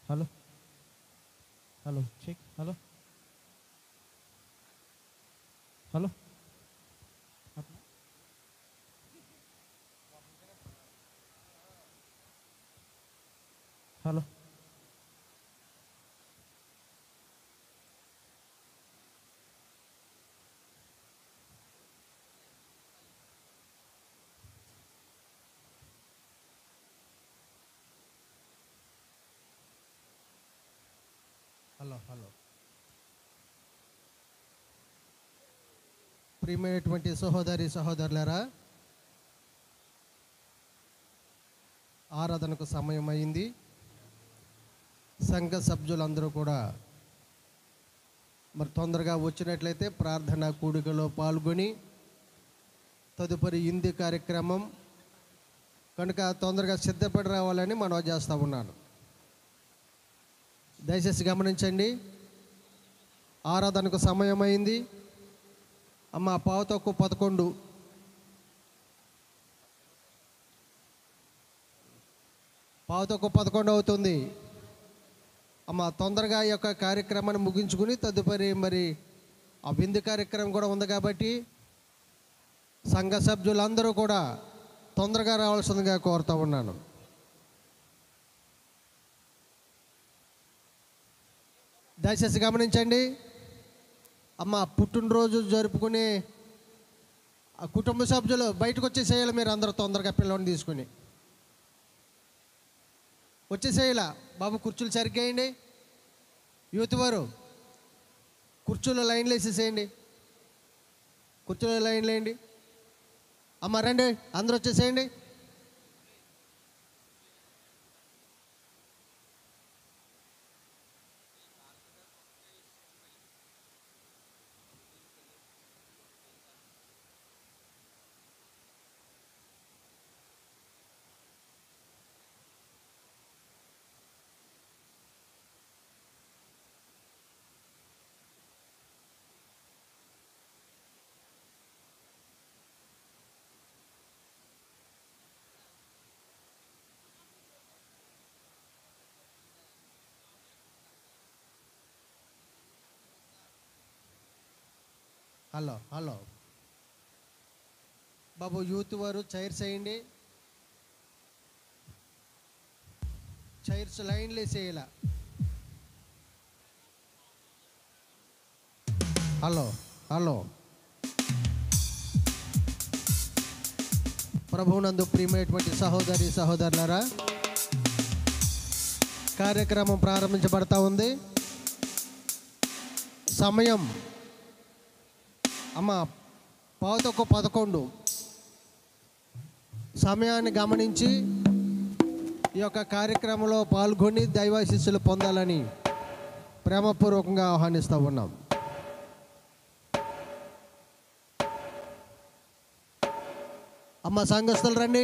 Hello hello check hello hello hello hello hello ప్రియమైనటువంటి సహోదరి సహోదరులారా ఆరాధనకు సమయం అయింది సంఘ సభ్యులందరూ కూడా మరి తొందరగా వచ్చినట్లయితే ప్రార్థన కూడికలో పాల్గొని తదుపరి ఇంది కార్యక్రమం కనుక తొందరగా సిద్ధపడి రావాలని మనం చేస్తూ ఉన్నాను దయచేసి గమనించండి ఆరాధనకు సమయం అయింది అమ్మ పావుతొక్కు పదకొండు పావుతొక్కు పదకొండు అవుతుంది అమ్మ తొందరగా ఈ యొక్క కార్యక్రమాన్ని ముగించుకుని తదుపరి మరి ఆ విందు కార్యక్రమం కూడా ఉంది కాబట్టి సంఘ సభ్యులందరూ కూడా తొందరగా రావాల్సిందిగా కోరుతూ ఉన్నాను దయచేసి గమనించండి అమ్మ పుట్టినరోజు జరుపుకునే ఆ కుటుంబ సభ్యులు బయటకు వచ్చేసేయాలి మీరు అందరూ తొందరగా పిల్లల్ని తీసుకుని వచ్చేసేయాల బాబు కుర్చీలు సరిగ్గాయండి యూత్ వారు కుర్చీలో లైన్లు వేసేసేయండి కుర్చీలో లైన్లు వేయండి అమ్మ రండి అందరూ వచ్చేసేయండి హలో హలో బాబు యూత్ వారు చైర్స్ వేయండి చైర్స్ లైన్లు వేసేయాల హలో హలో ప్రభువునందు ప్రియమైనటువంటి సహోదరి సహోదరులారా కార్యక్రమం ప్రారంభించబడతా ఉంది సమయం అమ్మ పావుతొక్క పదకొండు సమయాన్ని గమనించి ఈ యొక్క కార్యక్రమంలో పాల్గొని దైవాశిస్సులు పొందాలని ప్రేమపూర్వకంగా ఆహ్వానిస్తూ ఉన్నాం అమ్మ సంఘస్థులు రండి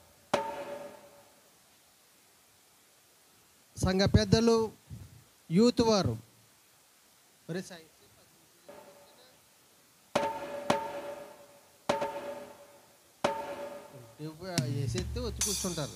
సంఘ పెద్దలు యూత్ వారు ఒరే సాయి వేసేస్తే వచ్చి కూర్చుంటారు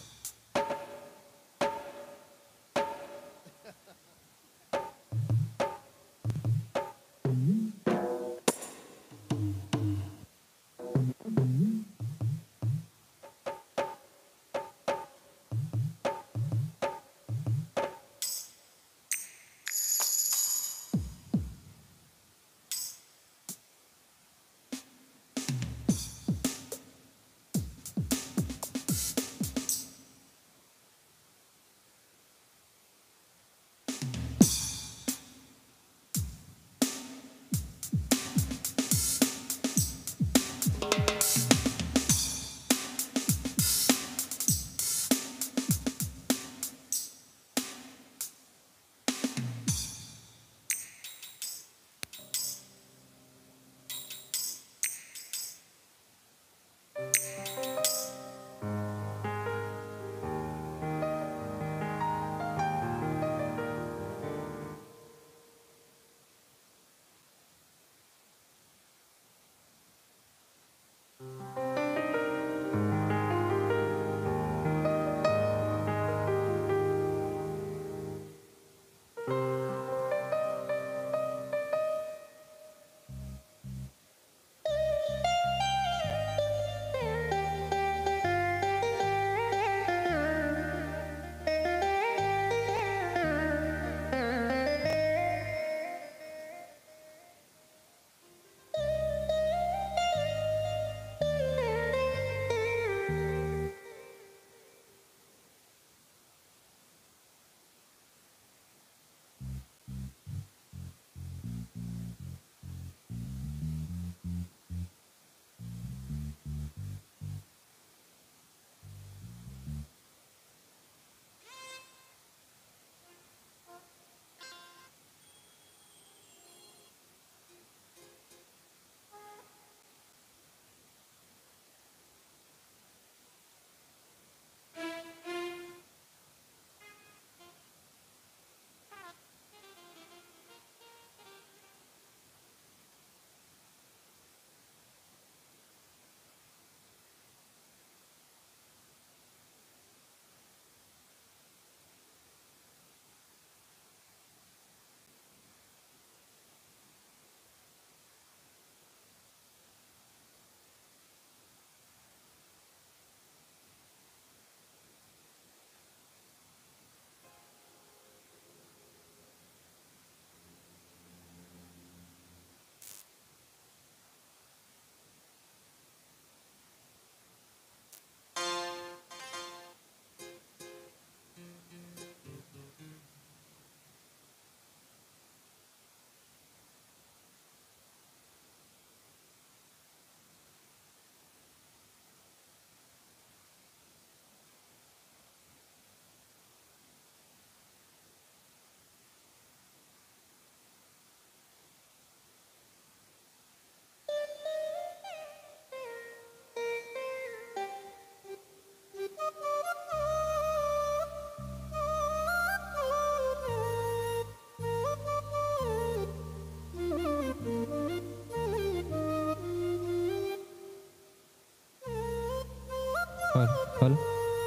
హలో హలో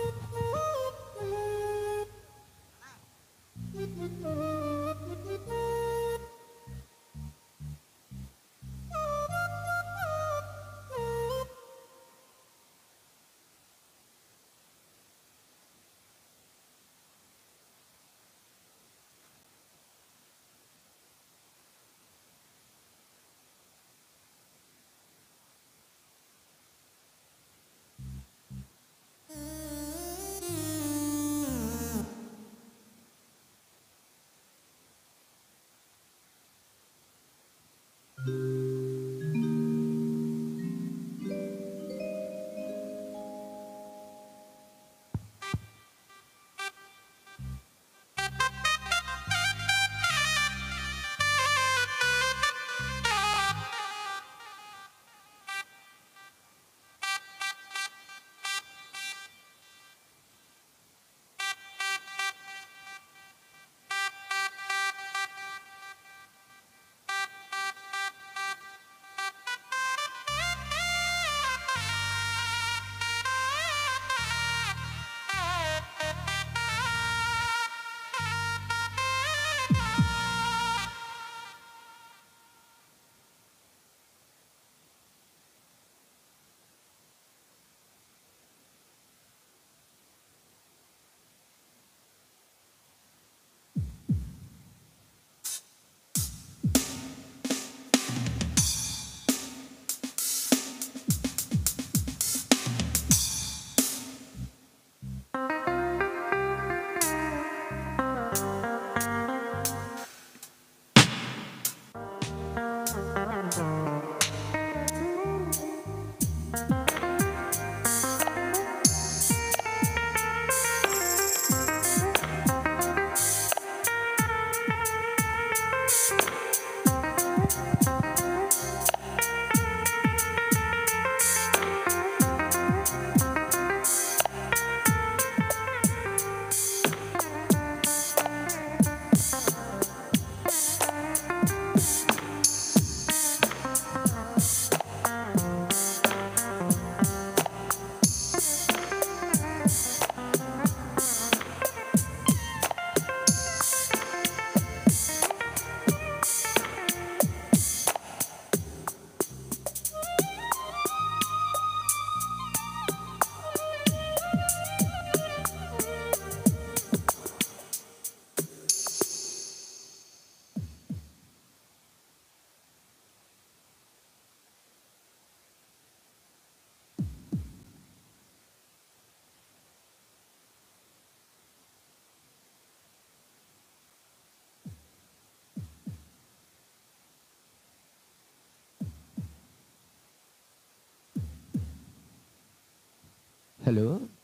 హలో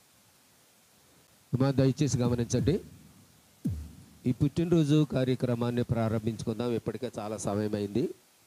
అమ్మా దయచేసి గమనించండి ఈ పుట్టినరోజు కార్యక్రమాన్ని ప్రారంభించుకుందాం ఇప్పటికే చాలా సమయం అయింది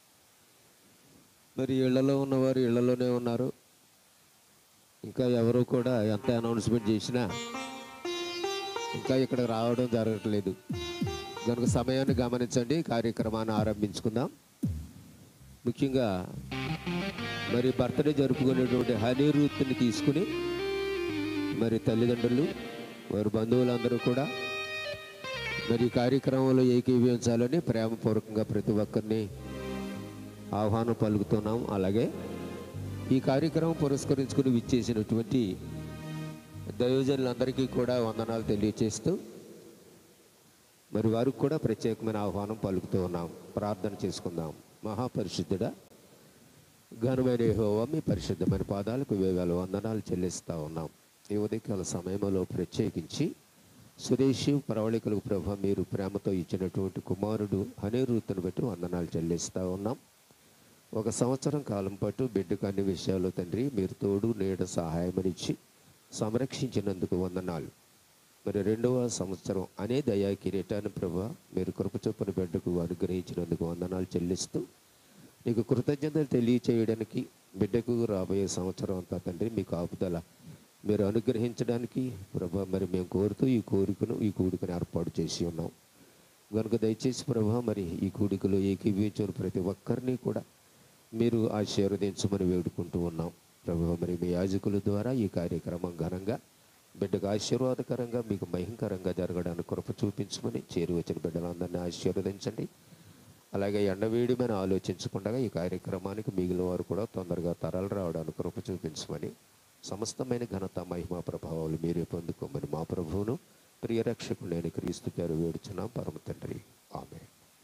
మరి ఇళ్లలో ఉన్నవారు ఇళ్లలోనే ఉన్నారు ఇంకా ఎవరు కూడా ఎంత అనౌన్స్మెంట్ చేసినా ఇంకా ఇక్కడ రావడం జరగట్లేదు కనుక సమయాన్ని గమనించండి కార్యక్రమాన్ని ఆరంభించుకుందాం ముఖ్యంగా మరి బర్త్డే జరుపుకునేటువంటి హనీ రూత్ని తీసుకుని మరి తల్లిదండ్రులు వారి బంధువులందరూ కూడా మరి ఈ కార్యక్రమంలో ఏకీభవించాలని ప్రేమపూర్వకంగా ప్రతి ఒక్కరిని ఆహ్వానం పలుకుతున్నాం అలాగే ఈ కార్యక్రమం పురస్కరించుకుని విచ్చేసినటువంటి దయోజనులందరికీ కూడా వందనాలు తెలియచేస్తూ మరి వారికి కూడా ప్రత్యేకమైన ఆహ్వానం పలుకుతూ ఉన్నాం ప్రార్థన చేసుకుందాం మహాపరిశుద్ధుడా ఘనమైన యెహోవా మీ పరిశుద్ధమైన పాదాలకు వేవేల వందనాలు చెల్లిస్తూ ఉన్నాం ఈ ఉదయకాల సమయంలో ప్రత్యేకించి స్వదేశీ ప్రవళికలకు ప్రభ మీరు ప్రేమతో ఇచ్చినటువంటి కుమారుడు అనేరుతును బట్టి వందనాలు చెల్లిస్తూ ఉన్నాం ఒక సంవత్సరం కాలం పాటు బిడ్డకు అన్ని విషయాలు తండ్రి మీరు తోడు నీడ సహాయమనిచ్చి సంరక్షించినందుకు వందనాలు మరి రెండవ సంవత్సరం అనే దయా కిరీటాన్ని ప్రభా మీరు కృపచొప్పున బిడ్డకు అనుగ్రహించినందుకు వందనాలు చెల్లిస్తూ నీకు కృతజ్ఞతలు తెలియచేయడానికి బిడ్డకు రాబోయే సంవత్సరం అంతా తండ్రి మీకు ఆపుదల మీరు అనుగ్రహించడానికి ప్రభా మరి మేము కోరుతూ ఈ కోరికను ఈ కూడికను ఏర్పాటు చేసి ఉన్నాం కనుక దయచేసి ప్రభా మరి ఈ కూడికలో ఏకీభవించిన ప్రతి ఒక్కరిని కూడా మీరు ఆశీర్వదించమని వేడుకుంటూ ఉన్నాం ప్రభు మరి మీ యాజకుల ద్వారా ఈ కార్యక్రమం ఘనంగా బిడ్డకు ఆశీర్వాదకరంగా మీకు భయంకరంగా జరగడానికి కృప చూపించమని చేరి వచ్చిన బిడ్డలందరినీ ఆశీర్వదించండి అలాగే ఎండవేడిమని ఆలోచించకుండా ఈ కార్యక్రమానికి మిగిలిన వారు కూడా తొందరగా తరలి రావడానికి కృప చూపించమని సమస్తమైన ఘనత మహిమ ప్రభావాలు మీరే పొందుకోమని మా ప్రభువును ప్రియరక్షకుడు నేను క్రీస్తు పేరు వేడుచున్నాం పరమ తండ్రి ఆమె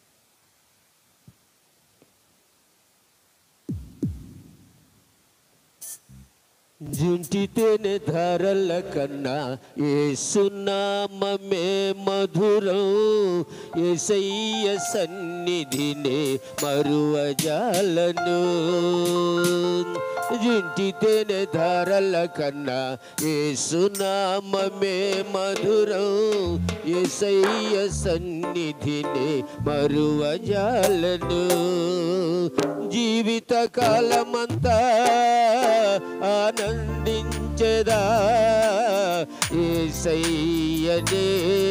జుంటితేనే ధరల కన్నా ఏసునామమే మధురం ఏసయ్య సన్నిధినే మరువజాలను జుంటితేనే ధరల కన్నా ఏసునామమే మధురం ఏసయ్య సన్నిధినే మరువజాలను జీవిత కాలమంతా ఆనందించదా ఏసయ్యనే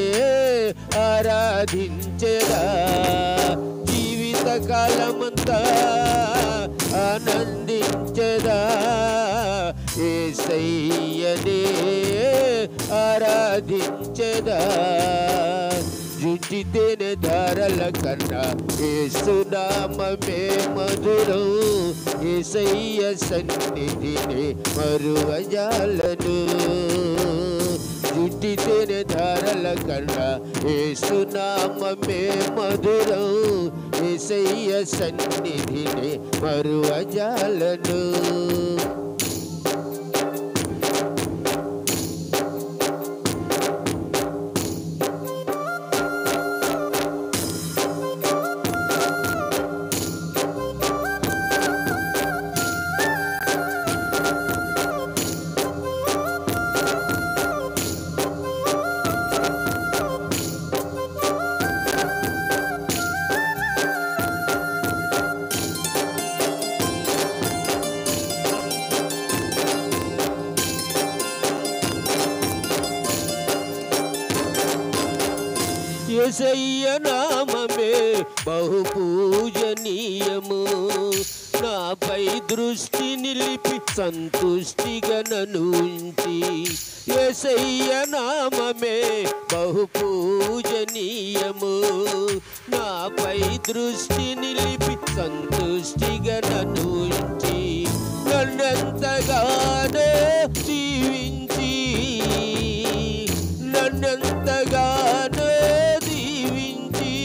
ఆరాధించదా జీవిత కాలమంతా ఆనందించదా ఏసయ్యనే ఆరాధించదా జుట్టితేనే ధారల కన్నా ఏసునామమే మధురం ఏసయ్య సన్నిధిని మరువజాలను జుట్టితేనే ధారల కన్నా ఏసునామమే మధురం ఏసయ్య సన్నిధిని మరువజాలను ఏసయ్య నామమే బహు పూజనీయము నాపై దృష్టి నిలిపి సంతుష్టిగా నన్ను ఉంచి ఏసయ్య నామమే బహు పూజనీయము నాపై దృష్టి నిలిపి సంతుష్టిగా నన్ను ఉంచి నన్నెంతగానో దీవించి నన్నెంతగానో దీవించి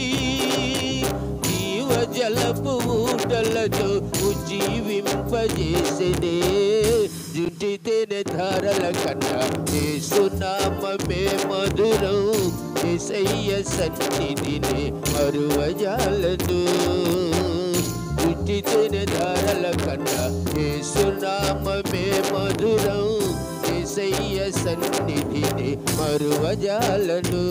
జీవజలపు ఊటలతో ఉజ్జీవింపజేసినే జుటితేనే ధారల కన్నా ఏసునామమే మధురం ఏసయ్య సన్నిధిని మరువజాలను జుటితేనే ధారల కన్నా ఏసునామమే మధురం ఏసయ్య సన్నిధిని మరువజాలను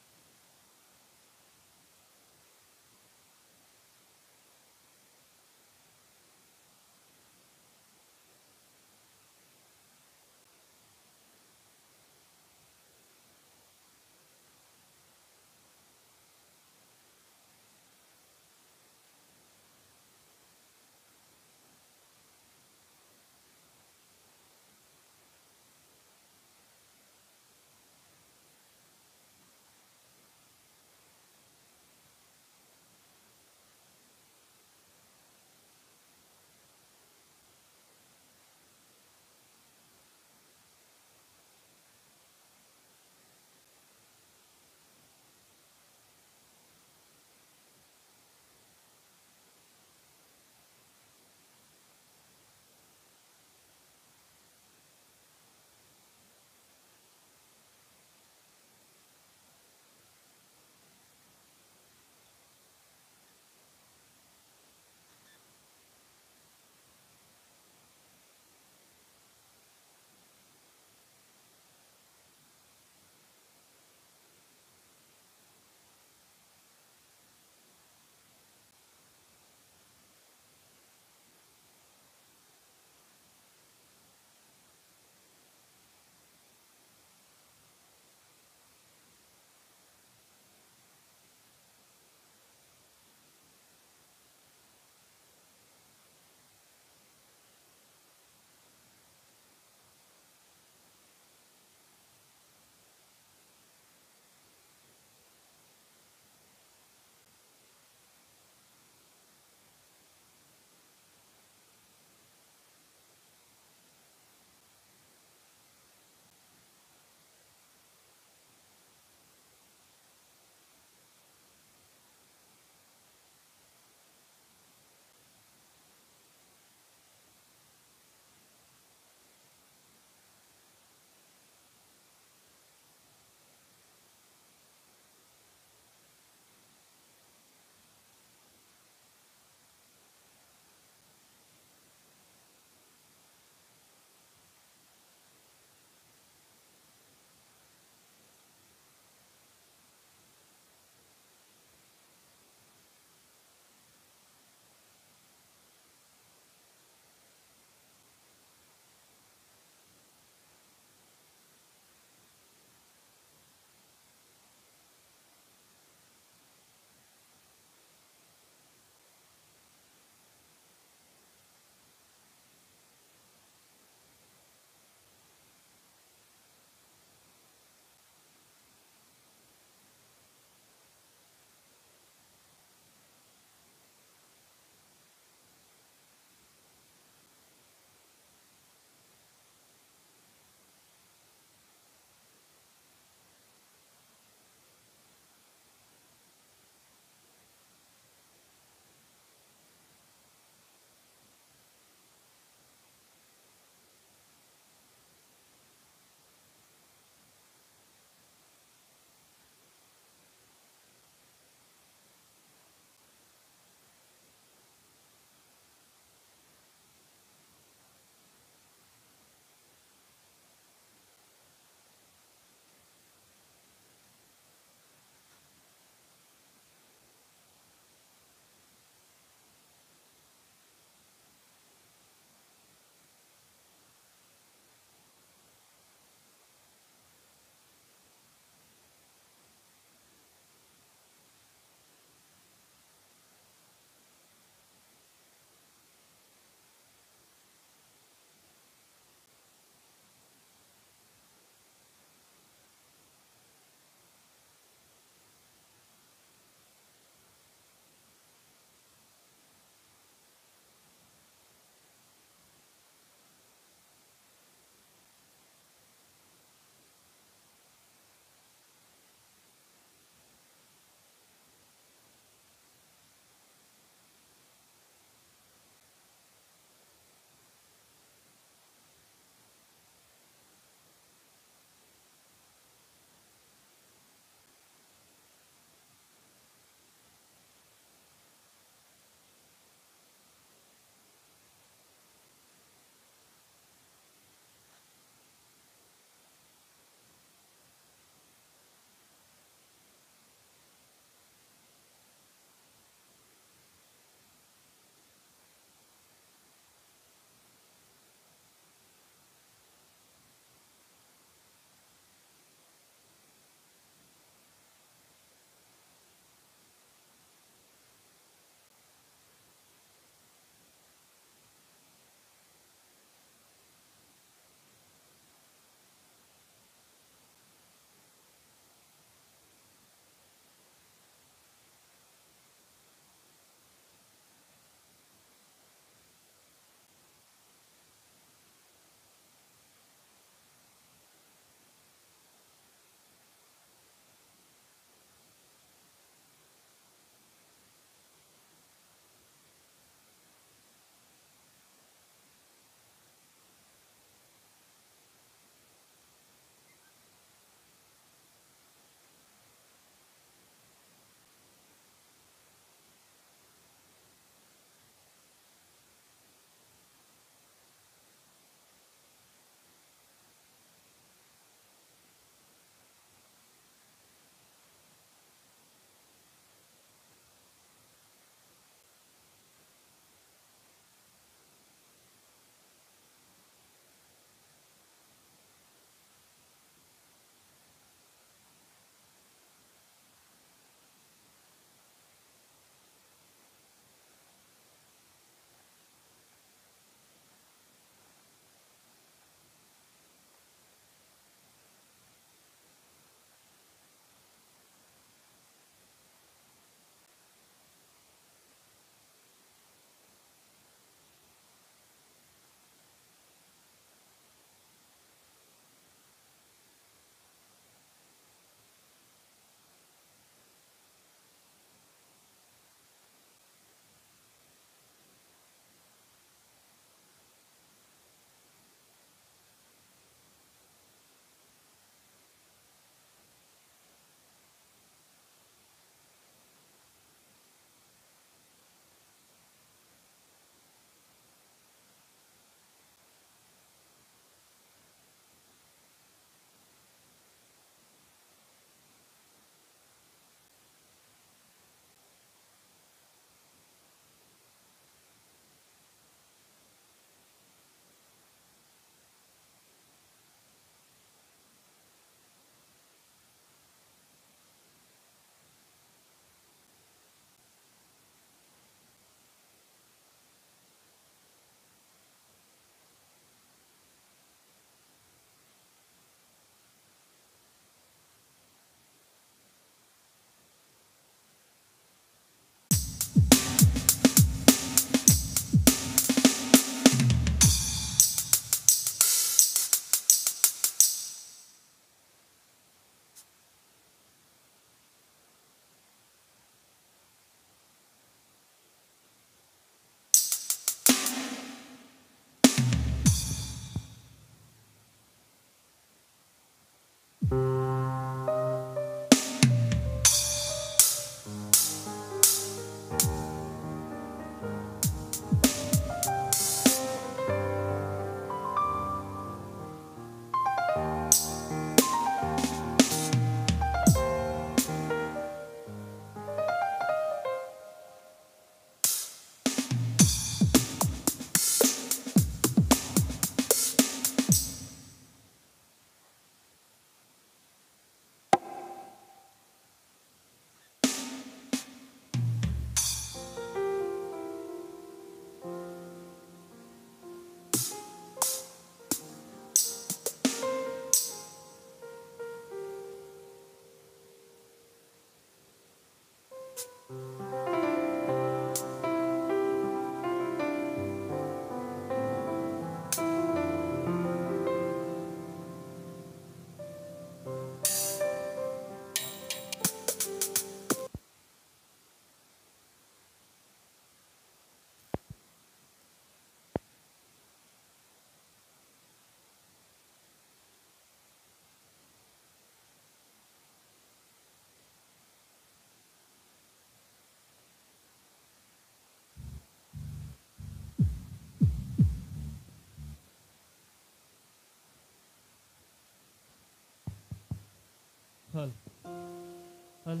hello hello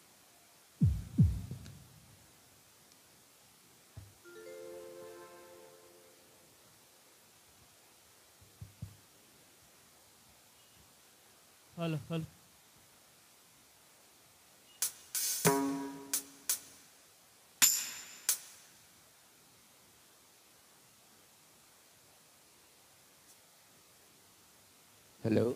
hello hello hello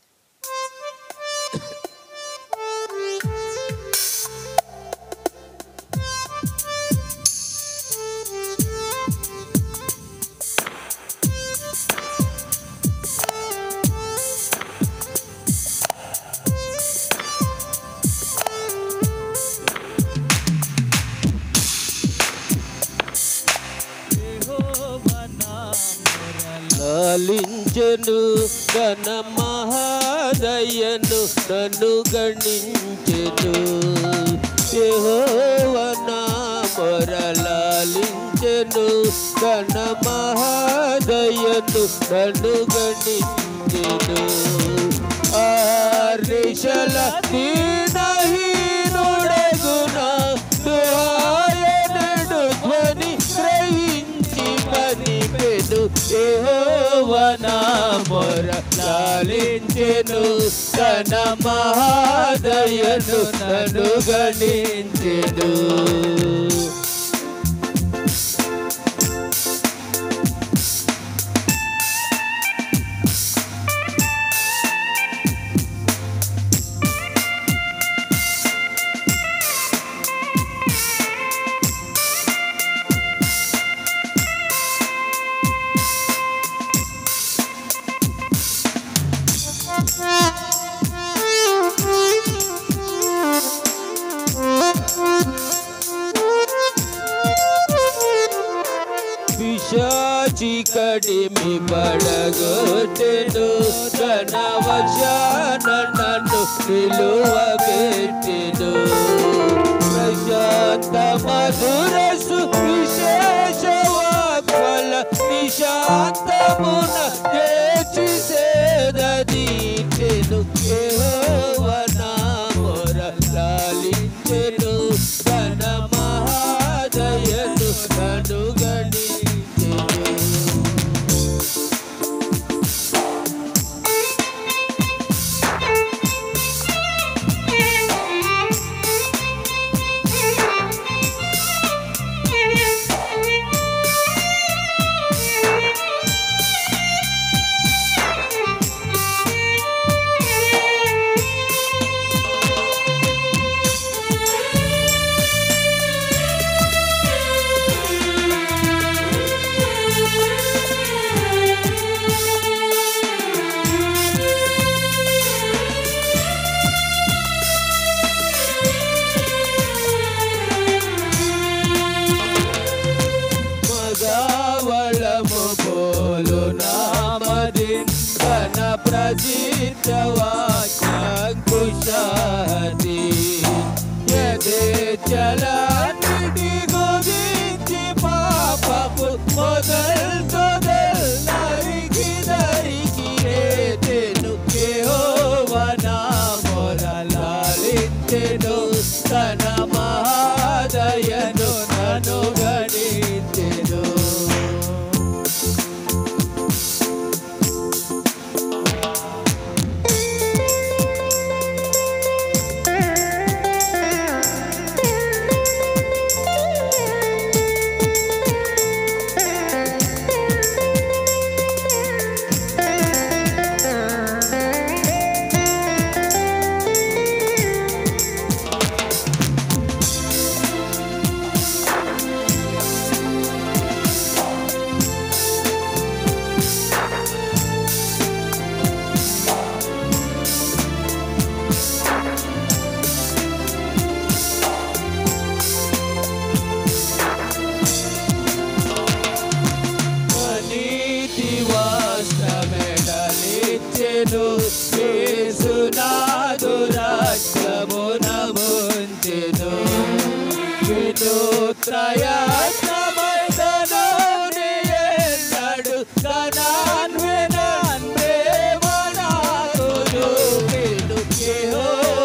లాలించెను ఘన మహాదయను నన్ను గణించెను యెహోవనా మొరలాలించెను ఘన మహాదయను నన్ను గణించెను ఆర్నిశల దీనహీనుడగున దుహాయనడు ధ్వని గ్రహించి పనిపెను యెహోవనా మొర లాలించెను తన మహాదయను నన్ను గణించెను పిశాచి కడిమి పడగొట్టెను తన వశాన నన్ను నిలువబెట్టెను ప్రశాంత మధురసు విశేష వాక్వల నిశాంతమున చేచి సేదీచెను యెహోవనా మొర లాలించెను తన మహాదయను నన్ను గణించెను మగవళము పోలు నామదిన్ ఘన ప్రసిద్ధ వాక్యాంకుశాది యదే చలాన్ని గురించి పాపపు మొదల్ తొదల్ నరికి నరికి రేతెను యెహోవనా మొరలాలించెను తన మహాదయను నన్ను గణించెను నీతి వాస్తమెడలిచ్చెను యేసునాదు రాజ్యమున ముంచెను వినూత్రయాత్రమైదను ఎన్నడు కనాన్ వినాన్ ప్రేమ నాకు చూపెను యెహోవా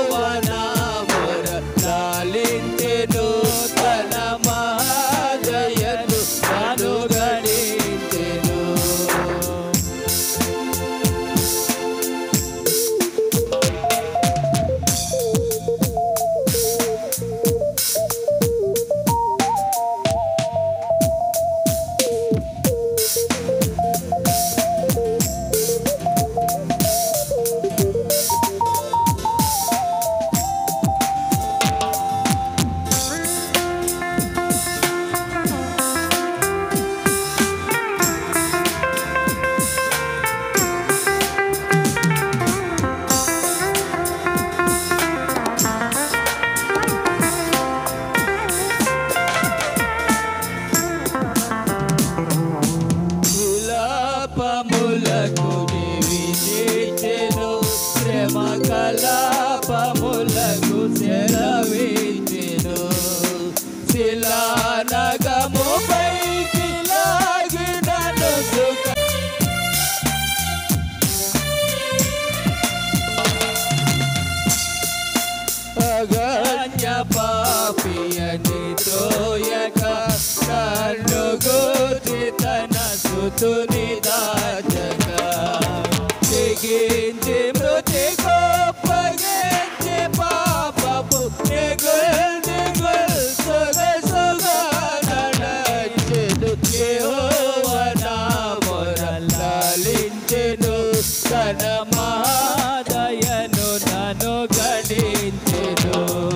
క్రీస్తుని దాచగా తెగించి మృతి గొప్పగించి పాపపు నిగుల్ నిగుల్ సొగసుగా నడచెను యెహోవా నా మొర లాలించెను తన మహాదయను నన్ను గణించెను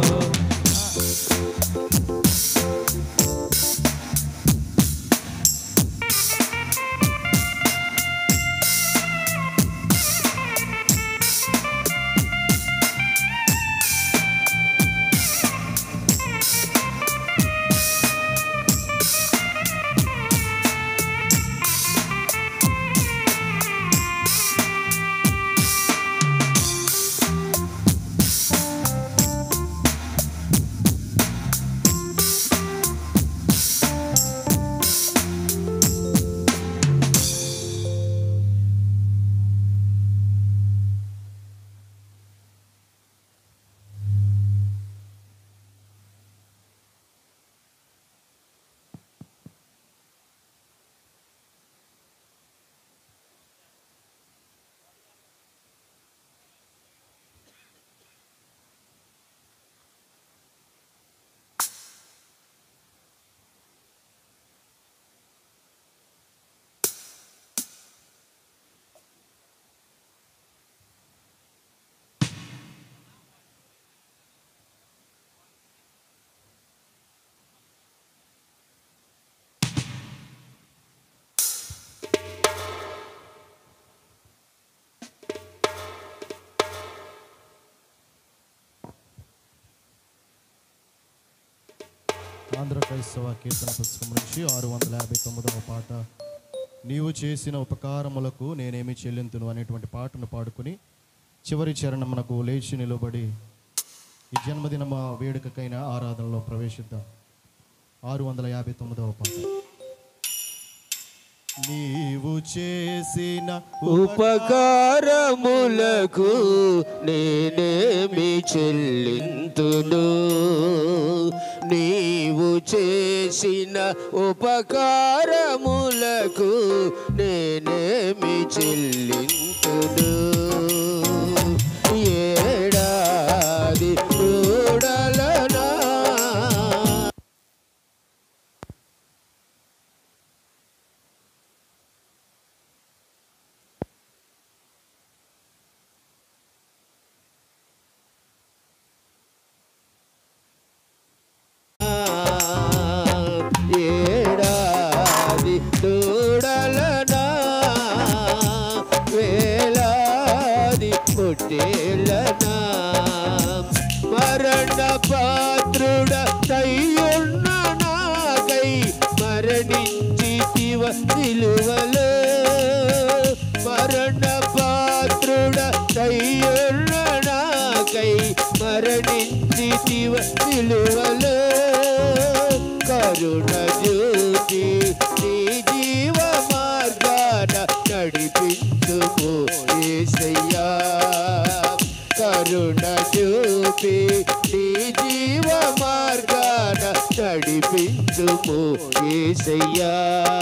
ఆంధ్ర క్రైస్తవ కీర్తన పుస్తకం నుంచి ఆరు వందల యాభై తొమ్మిదవ పాట నీవు చేసిన ఉపకారములకు నేనేమి చెల్లింతును అనేటువంటి పాటను పాడుకుని చివరి చరణమునకు లేచి నిలబడి ఈ జన్మదిన మా వేడుకకైన ఆరాధనలో ప్రవేశిద్దాం ఆరు వందల యాభై తొమ్మిదవ పాట నీవు చేసిన ఉపకారములకు నేనేమి చెల్లింతును నీవు చేసిన ఉపకారములకు నేనేమి చెల్లింతును ఏడాది చూడలనా ఏడాది దూడలనా వేలాది పుట్టేలనా మరణ పాత్రుడ తయ్యున్న నాకై మరణించి శివ నిలువలో మరణ పాత్రుడ తయ్యున్న నాకై మరణించి శివ నిలువలో కరుణ జ్యోతి నీ జీవ మార్గాన నడిపించుము ఏసయ్యా కరుణ జ్యోతి నీ జీవ మార్గాన నడిపించుము ఏసయ్యా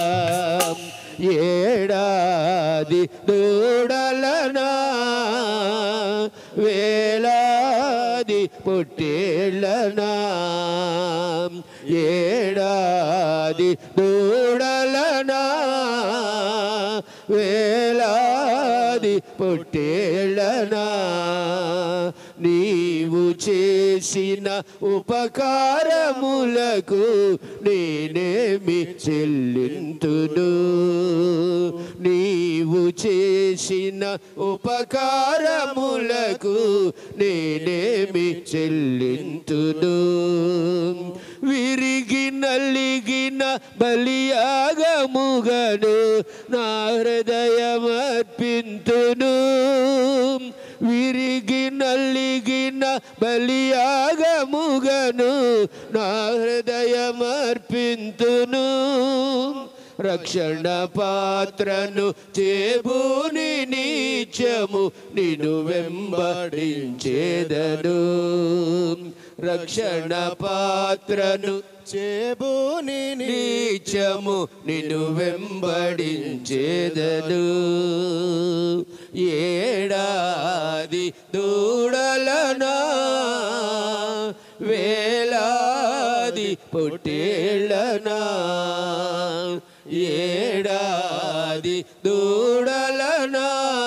ఏడాది దూడలనా వేలాది పొట్టేళ్ళనా ఏడాది దూడలనా వేలాది పొట్టేళ్ళనా నీవు చేసిన ఉపకారములకు నేనేమి చెల్లింతును నీవు చేసిన ఉపకారములకు నేనేమి చెల్లింతును విరిగి నలిగిన బలియాగముగను నా హృదయమర్పింతును విరిగి నలిగిన బలియాగముగను నా హృదయమర్పింతును రక్షణ పాత్రను చేబూని నీచము నిన్ను వెంబడించేదను రక్షణ పాత్రను చేబూని నీచము నిన్ను వెంబడించేదను ఏడాది దూడలనా వేలాది పొట్టేళ్ళనా ఏడాది దూడలనా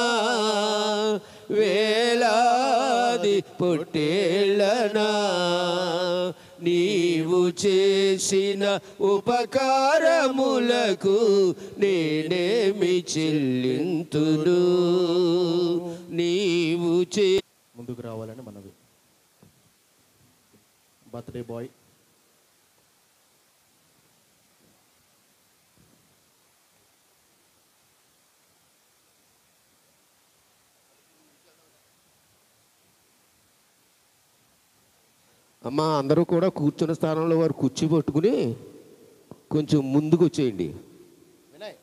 వేలాది పొట్టేళ్ళనా నీవు చేసిన ఉపకారములకు నేనేమి చెల్లింతును నీవు చే ముందుకు రావాలని మనవి బర్త్డే బాయ్ అమ్మా అందరూ కూడా కూర్చున్న స్థానంలో వారు కుర్చీ పట్టుకుని కొంచెం ముందుకు వచ్చేయండి వినయ్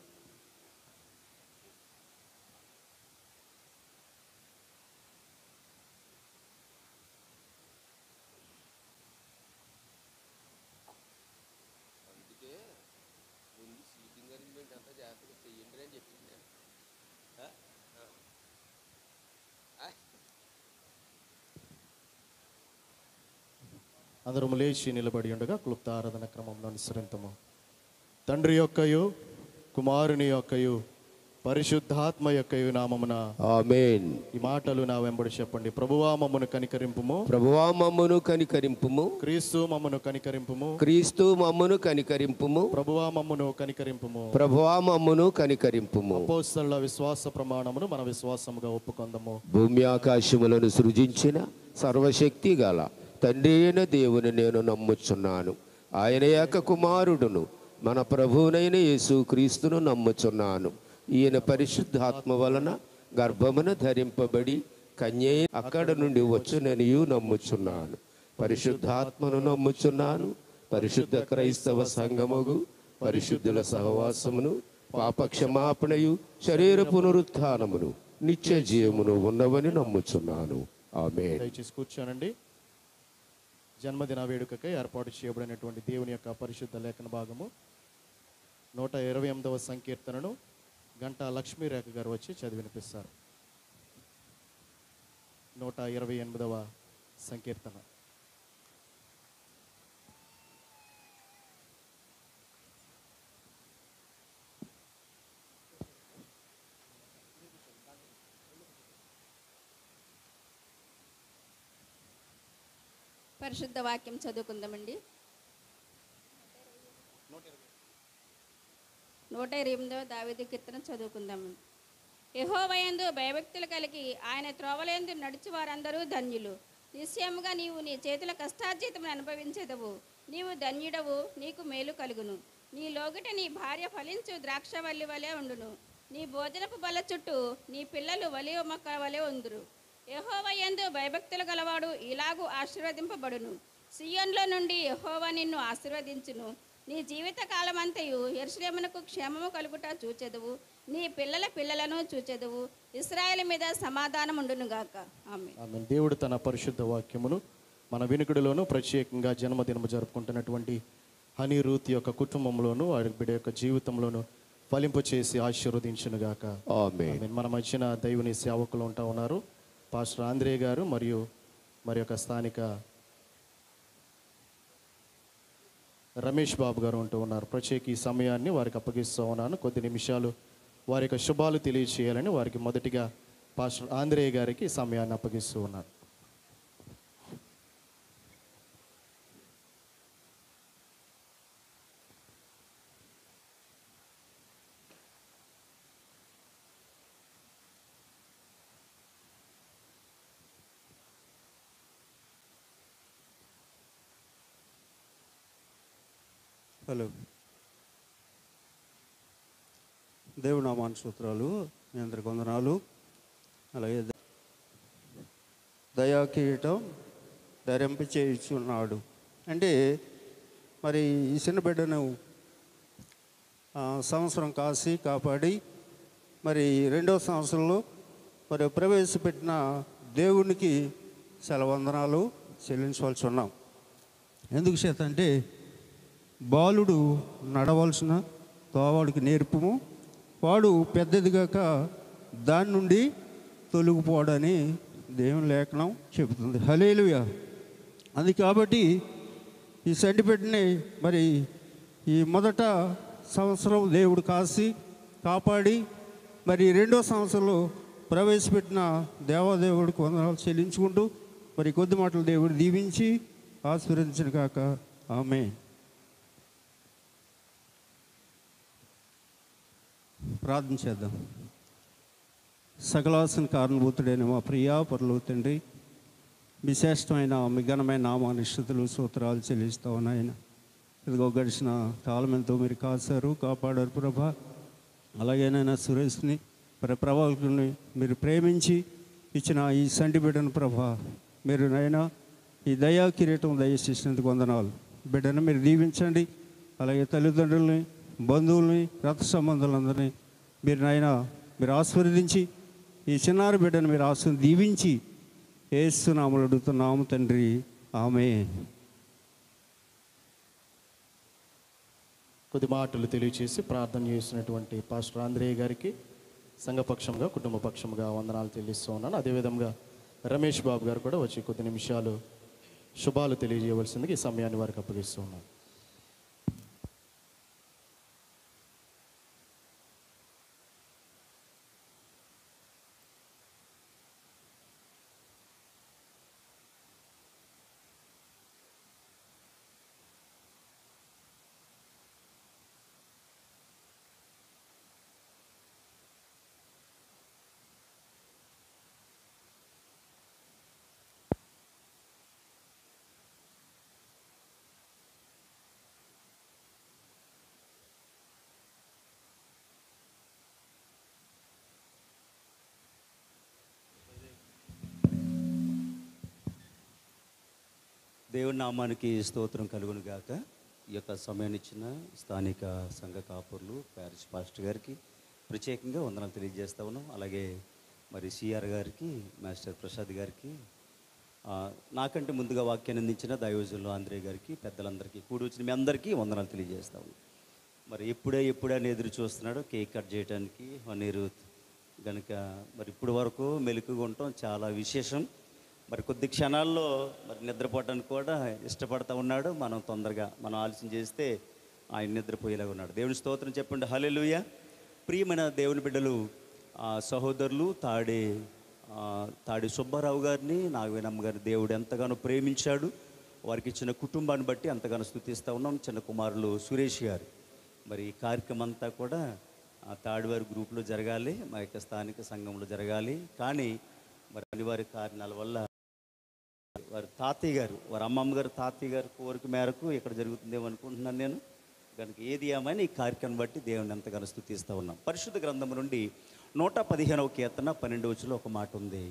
అందరము లేచి నిలబడి ఉండగా క్లుప్త ఆరాధన క్రమంలో అనుసరింతము తండ్రి యొక్కయు కుమారుని యొక్కయు పరిశుద్ధాత్మ యొక్కయు నామమున ఆమెన్ ఈ మాటలు నా వెంబడి చెప్పండి ప్రభువా మమ్మను కనికరింపుము ప్రభువా మమ్మను కనికరింపుము క్రీస్తు మమ్మను కనికరింపుము క్రీస్తు మమ్మను కనికరింపుము ప్రభువా మమ్మను కనికరింపుము ప్రభువా మమ్మను కనికరింపుము అపోస్తల విశ్వాస ప్రమాణమును మన విశ్వాసముగా ఒప్పుకొందము భూమి ఆకాశములను సృజించిన సర్వశక్తి గల తండ్రి అయిన దేవుని నేను నమ్ముచున్నాను ఆయన యొక్క కుమారుడును మన ప్రభువునైన యేసు క్రీస్తును నమ్ముచున్నాను ఈయన పరిశుద్ధాత్మ వలన గర్భమున ధరింపబడి కన్యే అక్కడ నుండి వచ్చుననియు నమ్ముచున్నాను పరిశుద్ధాత్మను నమ్ముచున్నాను పరిశుద్ధ క్రైస్తవ సంగముగు పరిశుద్ధుల సహవాసమును పాప క్షమాపణయు శరీర పునరుత్థానమును నిత్య జీవమును ఉన్నవని నమ్ముచున్నాను ఆమె దయచేసి కూర్చోనండి జన్మదిన వేడుకకై ఏర్పాటు చేయబడినటువంటి దేవుని యొక్క పరిశుద్ధ లేఖన భాగము నూట ఇరవై ఎనిమిదవ సంకీర్తనను గంటా లక్ష్మీరేఖ గారు వచ్చి చదివి వినిపిస్తారు నూట ఇరవై ఎనిమిదవ సంకీర్తన పరిశుద్ధ వాక్యం చదువుకుందామండి నూట ఇరవై ఎనిమిదవ దావిది కీర్తన చదువుకుందామండి యహోవయందు భయభక్తులు కలిగి ఆయన త్రోవలందు నడిచి వారందరూ ధన్యులు నిశ్చయముగా నీవు నీ చేతుల కష్టార్జితమును అనుభవించేదవు నీవు ధన్యుడవు నీకు మేలు కలుగును నీ లోగిట నీ భార్య ఫలించు ద్రాక్షవల్లి వలె ఉండును నీ భోజనపు బల చుట్టూ నీ పిల్లలు వలి మొక్క వలె ఉందురు యహోవయందు భయభక్తులు గలవాడు ఇలాగూ ఆశీర్వదింపబడును సియోన్లో నుండి యహోవా నిన్ను ఆశీర్వదించును నీ జీవిత కాలమంతయు ఎరుసలేమునకు క్షేమము కలుగుట చూచెదవు నీ పిల్లల పిల్లలను చూచెదవు ఇస్రాయేల్ మీద సమాధానం ఉండునుగాక ఆమె ఆమె దేవుడు తన పరిశుద్ధ వాక్యమును మన వినుకుడిలోను ప్రత్యేకంగా జన్మదినము జరుపుకుంటున్నటువంటి హనీ రూత్ యొక్క కుటుంబంలోను వారి బిడ్డ యొక్క జీవితంలోను ఫలింపు చేసి ఆశీర్వదించునుగాక ఆమె ఆమేన్. మన మధ్యన దైవుని సేవకులు ఉంటా ఉన్నారు పాస్టర్ ఆంధ్రే గారు మరియు మరి యొక్క స్థానిక రమేష్ బాబు గారు ఉంటూ ఉన్నారు ప్రత్యేక ఈ సమయాన్ని వారికి అప్పగిస్తూ ఉన్నాను కొద్ది నిమిషాలు వారి యొక్క శుభాలు తెలియచేయాలని వారికి మొదటిగా పాస్టర్ ఆంధ్రేయ గారికి ఈ సమయాన్ని అప్పగిస్తూ ఉన్నారు హలో దేవుడు నామాన సూత్రాలు మీ అందరికి వందనాలు అలాగే ద- దయా కిరీటం ధరింప చేయుచున్నాడు అంటే మరి ఈ చిన్న బిడ్డను ఆ, సంవత్సరం కాసి కాపాడి మరి రెండవ సంవత్సరంలో మరి ప్రవేశపెట్టిన దేవునికి సెలవందనాలు చెల్లించవలసి ఉన్నాం ఎందుకు చేత అంటే బాలుడు నడవలసిన తోవాడికి నేర్పము వాడు పెద్దదిగాక దాని నుండి తొలగిపోవడని దేవుని లేఖనం చెబుతుంది హలేలుయా అది కాబట్టి ఈ సంటిపెట్టిని మరి ఈ మొదట సంవత్సరం దేవుడు కాసి కాపాడి మరి రెండో సంవత్సరంలో ప్రవేశపెట్టిన దేవాదేవుడికి వందనాలు చెల్లించుకుంటూ మరి కొద్ది మాటలు దేవుడు దీవించి ఆశీర్వదించిన కాక ఆమె ప్రార్థన చేద్దాం సకలాసన కారణభూతుడైన మా ప్రియా పరులు తండ్రి విశేషమైన మీ ఘనమైన నామానిష్టతలు సూత్రాలు చెల్లిస్తూ ఉన్నాయన ఇదిగో గడిచిన కాలం ఎంతో మీరు కాశారు కాపాడారు ప్రభా అలాగేనైనా సురేష్ని మరి ప్రభాకుని మీరు ప్రేమించి ఇచ్చిన ఈ సంటి బిడ్డను ప్రభా మీరు నైనా ఈ దయా కిరీటం దయచేసినందుకు వందనాలు బిడ్డను మీరు దీవించండి అలాగే తల్లిదండ్రుల్ని బంధువుల్ని రథ సంబంధులందరినీ మీరు నైనా మీరు ఆశీర్వదించి ఈ చిన్నారి బిడ్డను మీరు ఆశీర్ దీవించి ఏస్తున్నాములు అడుగుతున్నాము తండ్రి ఆమె కొద్ది మాటలు తెలియచేసి ప్రార్థన చేసినటువంటి పాస్టర్ ఆంధ్రేయ గారికి సంఘపక్షంగా కుటుంబ పక్షంగా వందనాలు తెలియస్తూ ఉన్నాను అదేవిధంగా రమేష్ బాబు గారు కూడా వచ్చి కొద్ది నిమిషాలు శుభాలు తెలియజేయవలసిందిగా ఈ సమయాన్ని వారికి అప్పగిస్తూ ఉన్నాను దేవుని నామానికి స్తోత్రం కలుగును గాక ఈ యొక్క సమయాన్ని ఇచ్చిన స్థానిక సంఘ కాపుర్లు ప్యారిస్ పాస్టర్ గారికి ప్రత్యేకంగా వందనాలు తెలియజేస్తా ఉన్నాం అలాగే మరి సిఆర్ గారికి మాస్టర్ ప్రసాద్ గారికి ఆ, నాకంటే ముందుగా వాక్యాన్ని అందించిన దైవజులు ఆంధ్రే గారికి పెద్దలందరికీ కూడి వచ్చిన మీ అందరికీ వందనాలు తెలియజేస్తా ఉన్నాం మరి ఎప్పుడే ఎప్పుడే అని ఎదురు చూస్తున్నాడు కేక్ కట్ చేయడానికి నీరు కనుక మరి ఇప్పుడు వరకు మెలుకుగా ఉండటం చాలా విశేషం మరి కొద్ది క్షణాల్లో మరి నిద్రపోవడానికి కూడా ఇష్టపడతా ఉన్నాడు మనం తొందరగా మనం ఆలోచన చేస్తే ఆయన నిద్రపోయేలాగా ఉన్నాడు దేవుని స్తోత్రం చెప్పండి హల్లెలూయా ప్రియమైన దేవుని బిడ్డలు ఆ సహోదరులు తాడే ఆ, తాడి సుబ్బారావు గారిని నాగవేనమ్మ గారిని దేవుడు ఎంతగానో ప్రేమించాడు వారికి ఇచ్చిన కుటుంబాన్ని బట్టి ఎంతగానో స్థుతిస్తూ ఉన్నాం చిన్న కుమారులు సురేష్ గారు మరి ఈ కార్యక్రమం అంతా కూడా ఆ తాడివారి గ్రూప్లో జరగాలి మా యొక్క స్థానిక సంఘంలో జరగాలి కానీ మరి అనివార్య కారణాల వల్ల వారి తాతయ్య గారు వారి అమ్మమ్మ గారు తాతయ్య గారి కోరిక మేరకు ఇక్కడ జరుగుతుందేమో అనుకుంటున్నాను నేను కనుక ఏది ఏమైనా ఈ కార్యక్రమం బట్టి దేవుని ఎంతగానో స్థుతిస్తూ ఉన్నాం పరిశుద్ధ గ్రంథం నుండి నూట పదిహేనవ కీర్తన పన్నెండు వచ్చులో ఒక మాట ఉంది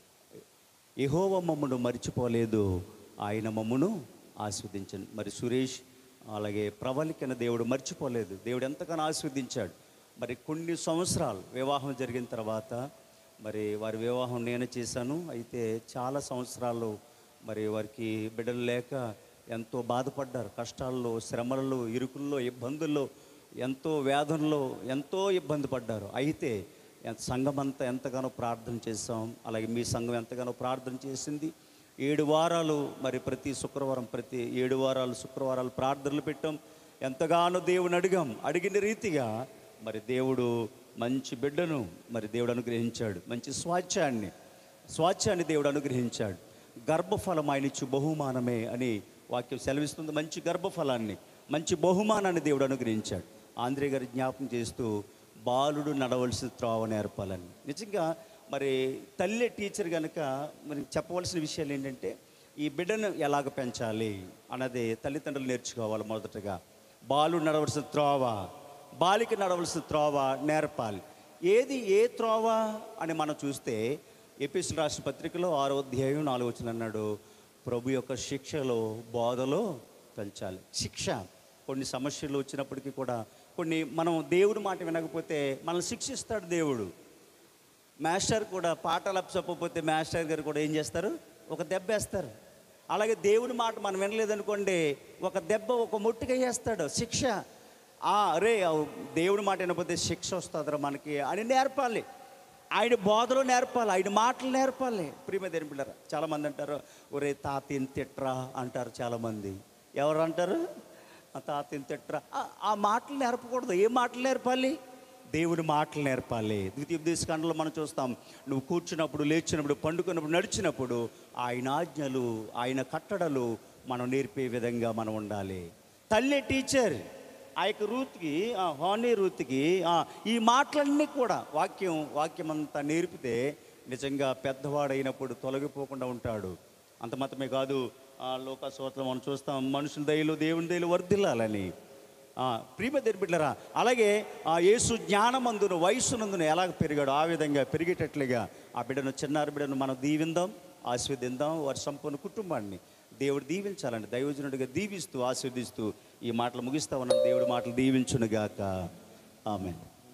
యెహోవా మమ్మను మర్చిపోలేదు ఆయన మమ్మను ఆస్వాదించండి మరి సురేష్ అలాగే ప్రవళికన దేవుడు మర్చిపోలేదు దేవుడు ఎంతగానో ఆస్వాదించాడు మరి కొన్ని సంవత్సరాలు వివాహం జరిగిన తర్వాత మరి వారి వివాహం నేను చేశాను అయితే చాలా సంవత్సరాలు మరి వారికి బిడ్డలు లేక ఎంతో బాధపడ్డారు కష్టాల్లో శ్రమలలో ఇరుకుల్లో ఇబ్బందుల్లో ఎంతో వేదనలో ఎంతో ఇబ్బంది పడ్డారు అయితే ఎంత- సంఘం అంతా ఎంతగానో ప్రార్థన చేశాం అలాగే మీ సంఘం ఎంతగానో ప్రార్థన చేసింది ఏడు వారాలు మరి ప్రతి శుక్రవారం ప్రతి ఏడు వారాలు శుక్రవారాలు ప్రార్థనలు పెట్టాం ఎంతగానో దేవుని అడిగాం అడిగిన రీతిగా మరి దేవుడు మంచి బిడ్డను మరి దేవుడు అనుగ్రహించాడు మంచి స్వాచ్యాన్ని స్వాచ్యాన్ని దేవుడు అనుగ్రహించాడు గర్భఫలం ఆయన ఇచ్చు బహుమానమే అని వాక్యం సెలవిస్తుంది మంచి గర్భఫలాన్ని మంచి బహుమానాన్ని దేవుడు అనుగ్రహించాడు ఆంధ్రే గారి జ్ఞాపకం చేస్తూ బాలుడు నడవలసిన త్రోవ నేర్పాలని నిజంగా మరి తల్లి టీచర్ కనుక మరి చెప్పవలసిన విషయాలు ఏంటంటే ఈ బిడ్డను ఎలాగ పెంచాలి అన్నది తల్లిదండ్రులు నేర్చుకోవాలి మొదటగా బాలుడు నడవలసిన త్రోవ బాలిక నడవలసిన త్రోవ నేర్పాలి ఏది ఏ త్రోవ అని మనం చూస్తే ఎపిసి రాష్ట్ర పత్రికలో ఆరో అధ్యాయం నాలుగు వచ్చిన అన్నాడు ప్రభు యొక్క శిక్షలో బోధలో పెంచాలి శిక్ష కొన్ని సమస్యలు వచ్చినప్పటికీ కూడా కొన్ని మనం దేవుడి మాట వినకపోతే మనల్ని శిక్షిస్తాడు దేవుడు మాస్టర్ కూడా పాఠాలు చెప్పకపోతే మాస్టర్ గారు కూడా ఏం చేస్తారు ఒక దెబ్బ వేస్తారు అలాగే దేవుని మాట మనం వినలేదనుకోండి ఒక దెబ్బ ఒక ముట్టుగా వేస్తాడు శిక్ష ఆ, అరే అవ్ దేవుడి మాట వినకపోతే శిక్ష వస్తుందిరా మనకి అని నేర్పాలి ఆయన బోధలో నేర్పాలి ఆయన మాటలు నేర్పాలి ప్రియమ దేని పిల్లరా చాలామంది అంటారు ఒరే తాతని తిట్రా అంటారు చాలామంది ఎవరు అంటారు "ఆ తాతని తిట్రా ఆ- ఆ మాటలు నేర్పకూడదు ఏ మాటలు నేర్పాలి దేవుని మాటలు నేర్పాలి ద్వితీయోపదేశ కాండంలో మనం చూస్తాం నువ్వు కూర్చున్నప్పుడు లేచినప్పుడు పండుకున్నప్పుడు నడిచినప్పుడు ఆయన ఆజ్ఞలు ఆయన కట్టడలు మనం నేర్పే విధంగా మనం ఉండాలి తల్లి టీచర్ ఆ యొక్క రూత్కి ఆ హోనీ రూత్కి ఆ, ఈ మాటలన్నీ కూడా వాక్యం వాక్యం అంతా నేర్పితే నిజంగా పెద్దవాడైనప్పుడు తొలగిపోకుండా ఉంటాడు అంత మాత్రమే కాదు ఆ లోకసోత్రం మనం చూస్తాం మనుషుల దయలు దేవుని దయలు వర్ధిల్లాలని ఆ, ప్రియమ బిడ్డరా అలాగే ఆ యేసు జ్ఞానమందును వయస్సునందును ఎలా పెరిగాడు ఆ విధంగా పెరిగేటట్లుగా ఆ బిడ్డను చిన్నారి బిడ్డను మనం దీవిందాం ఆస్వాదిద్దాం వారి సంపూర్ణ కుటుంబాన్ని దేవుడు దీవించాలండి దైవజనుడిగా దీవిస్తూ ఆస్వాదిస్తూ ఈ మాటలు ముగిస్తా ఉన్నాను దేవుడి మాటలు దీవించునుగాక ఆమె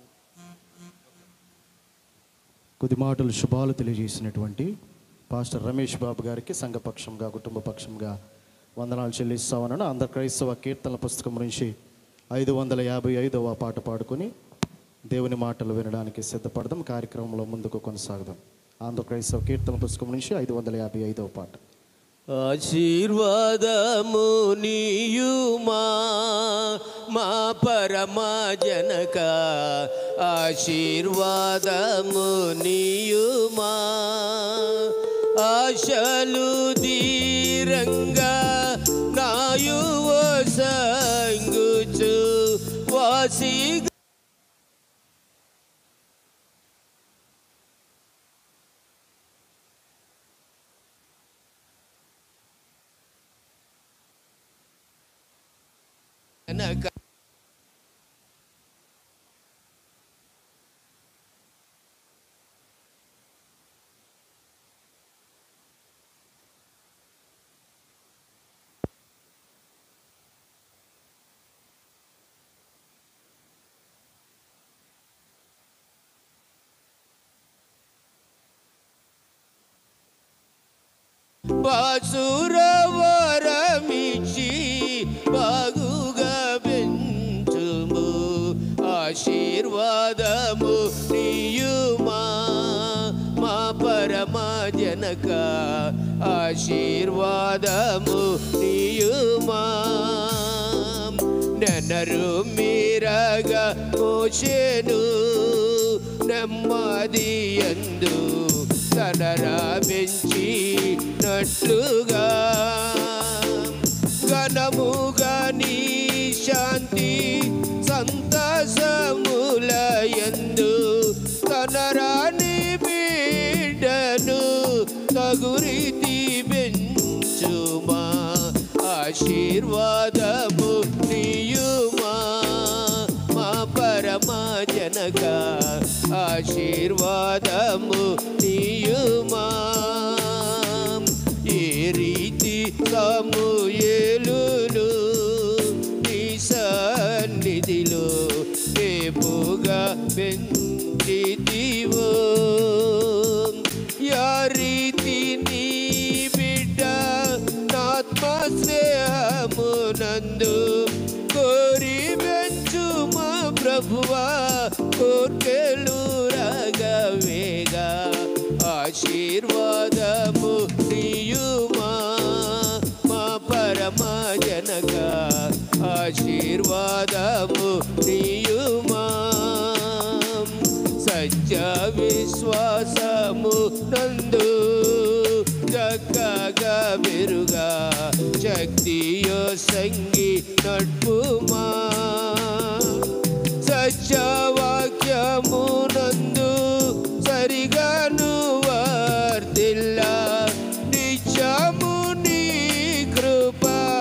కొద్ది మాటలు శుభాలు తెలియజేసినటువంటి పాస్టర్ రమేష్ బాబు గారికి సంఘపక్షంగా కుటుంబ పక్షంగా వందనాలు చెల్లిస్తామన్నాను ఆంధ్ర క్రైస్తవ కీర్తనల పుస్తకం నుంచి ఐదు వందల యాభై ఐదవ పాట పాడుకొని దేవుని మాటలు వినడానికి సిద్ధపడదాం కార్యక్రమంలో ముందుకు కొనసాగుదాం ఆంధ్ర క్రైస్తవ కీర్తన పుస్తకం నుంచి ఐదు వందల యాభై ఐదవ పాట ఆశీర్వాదము నీయుమా మా పరమా జనక ఆశీర్వాదము నీయుమా ఆశలు దీరంగా నాయువ సంగుచు వాసి జనక బాసురవరమిచి బాగుగా పెంచుము ఆశీర్వాదము నీయుమా మా పరమా జనక ఆశీర్వాదము నీయుమా నెనరు మీరగా మోషేను నెమ్మది ఎందు తనరామించి నట్లుగా ఘనముగా నీ శాంతి సంతసములయందు తనరాని బిడ్డను తగురీతి పెంచుమా ఆశీర్వాదము నీయుమా మా పరమా జనక ఆశీర్వాదము నీయుమా ఏ రీతి సమూయేలును నీ సన్నిధిలో ఏపుగా పెంచితివో యా రీతి నీ బిడ్డ నాత్మ స్నేహమునందు కోరి పెంచు మా ప్రభువా కోర్కెలు రగవేగా ఆశీర్వాదము నీయుమా మా పరమా జనక ఆశీర్వాదము నీయుమా సత్య విశ్వాసము నందు చక్కగా మెరుగా శక్తియో సంగి నడుపుమా సత్యవాక్యము నందు సరిగాను వర్దిల్లా నిత్యము నీ కృప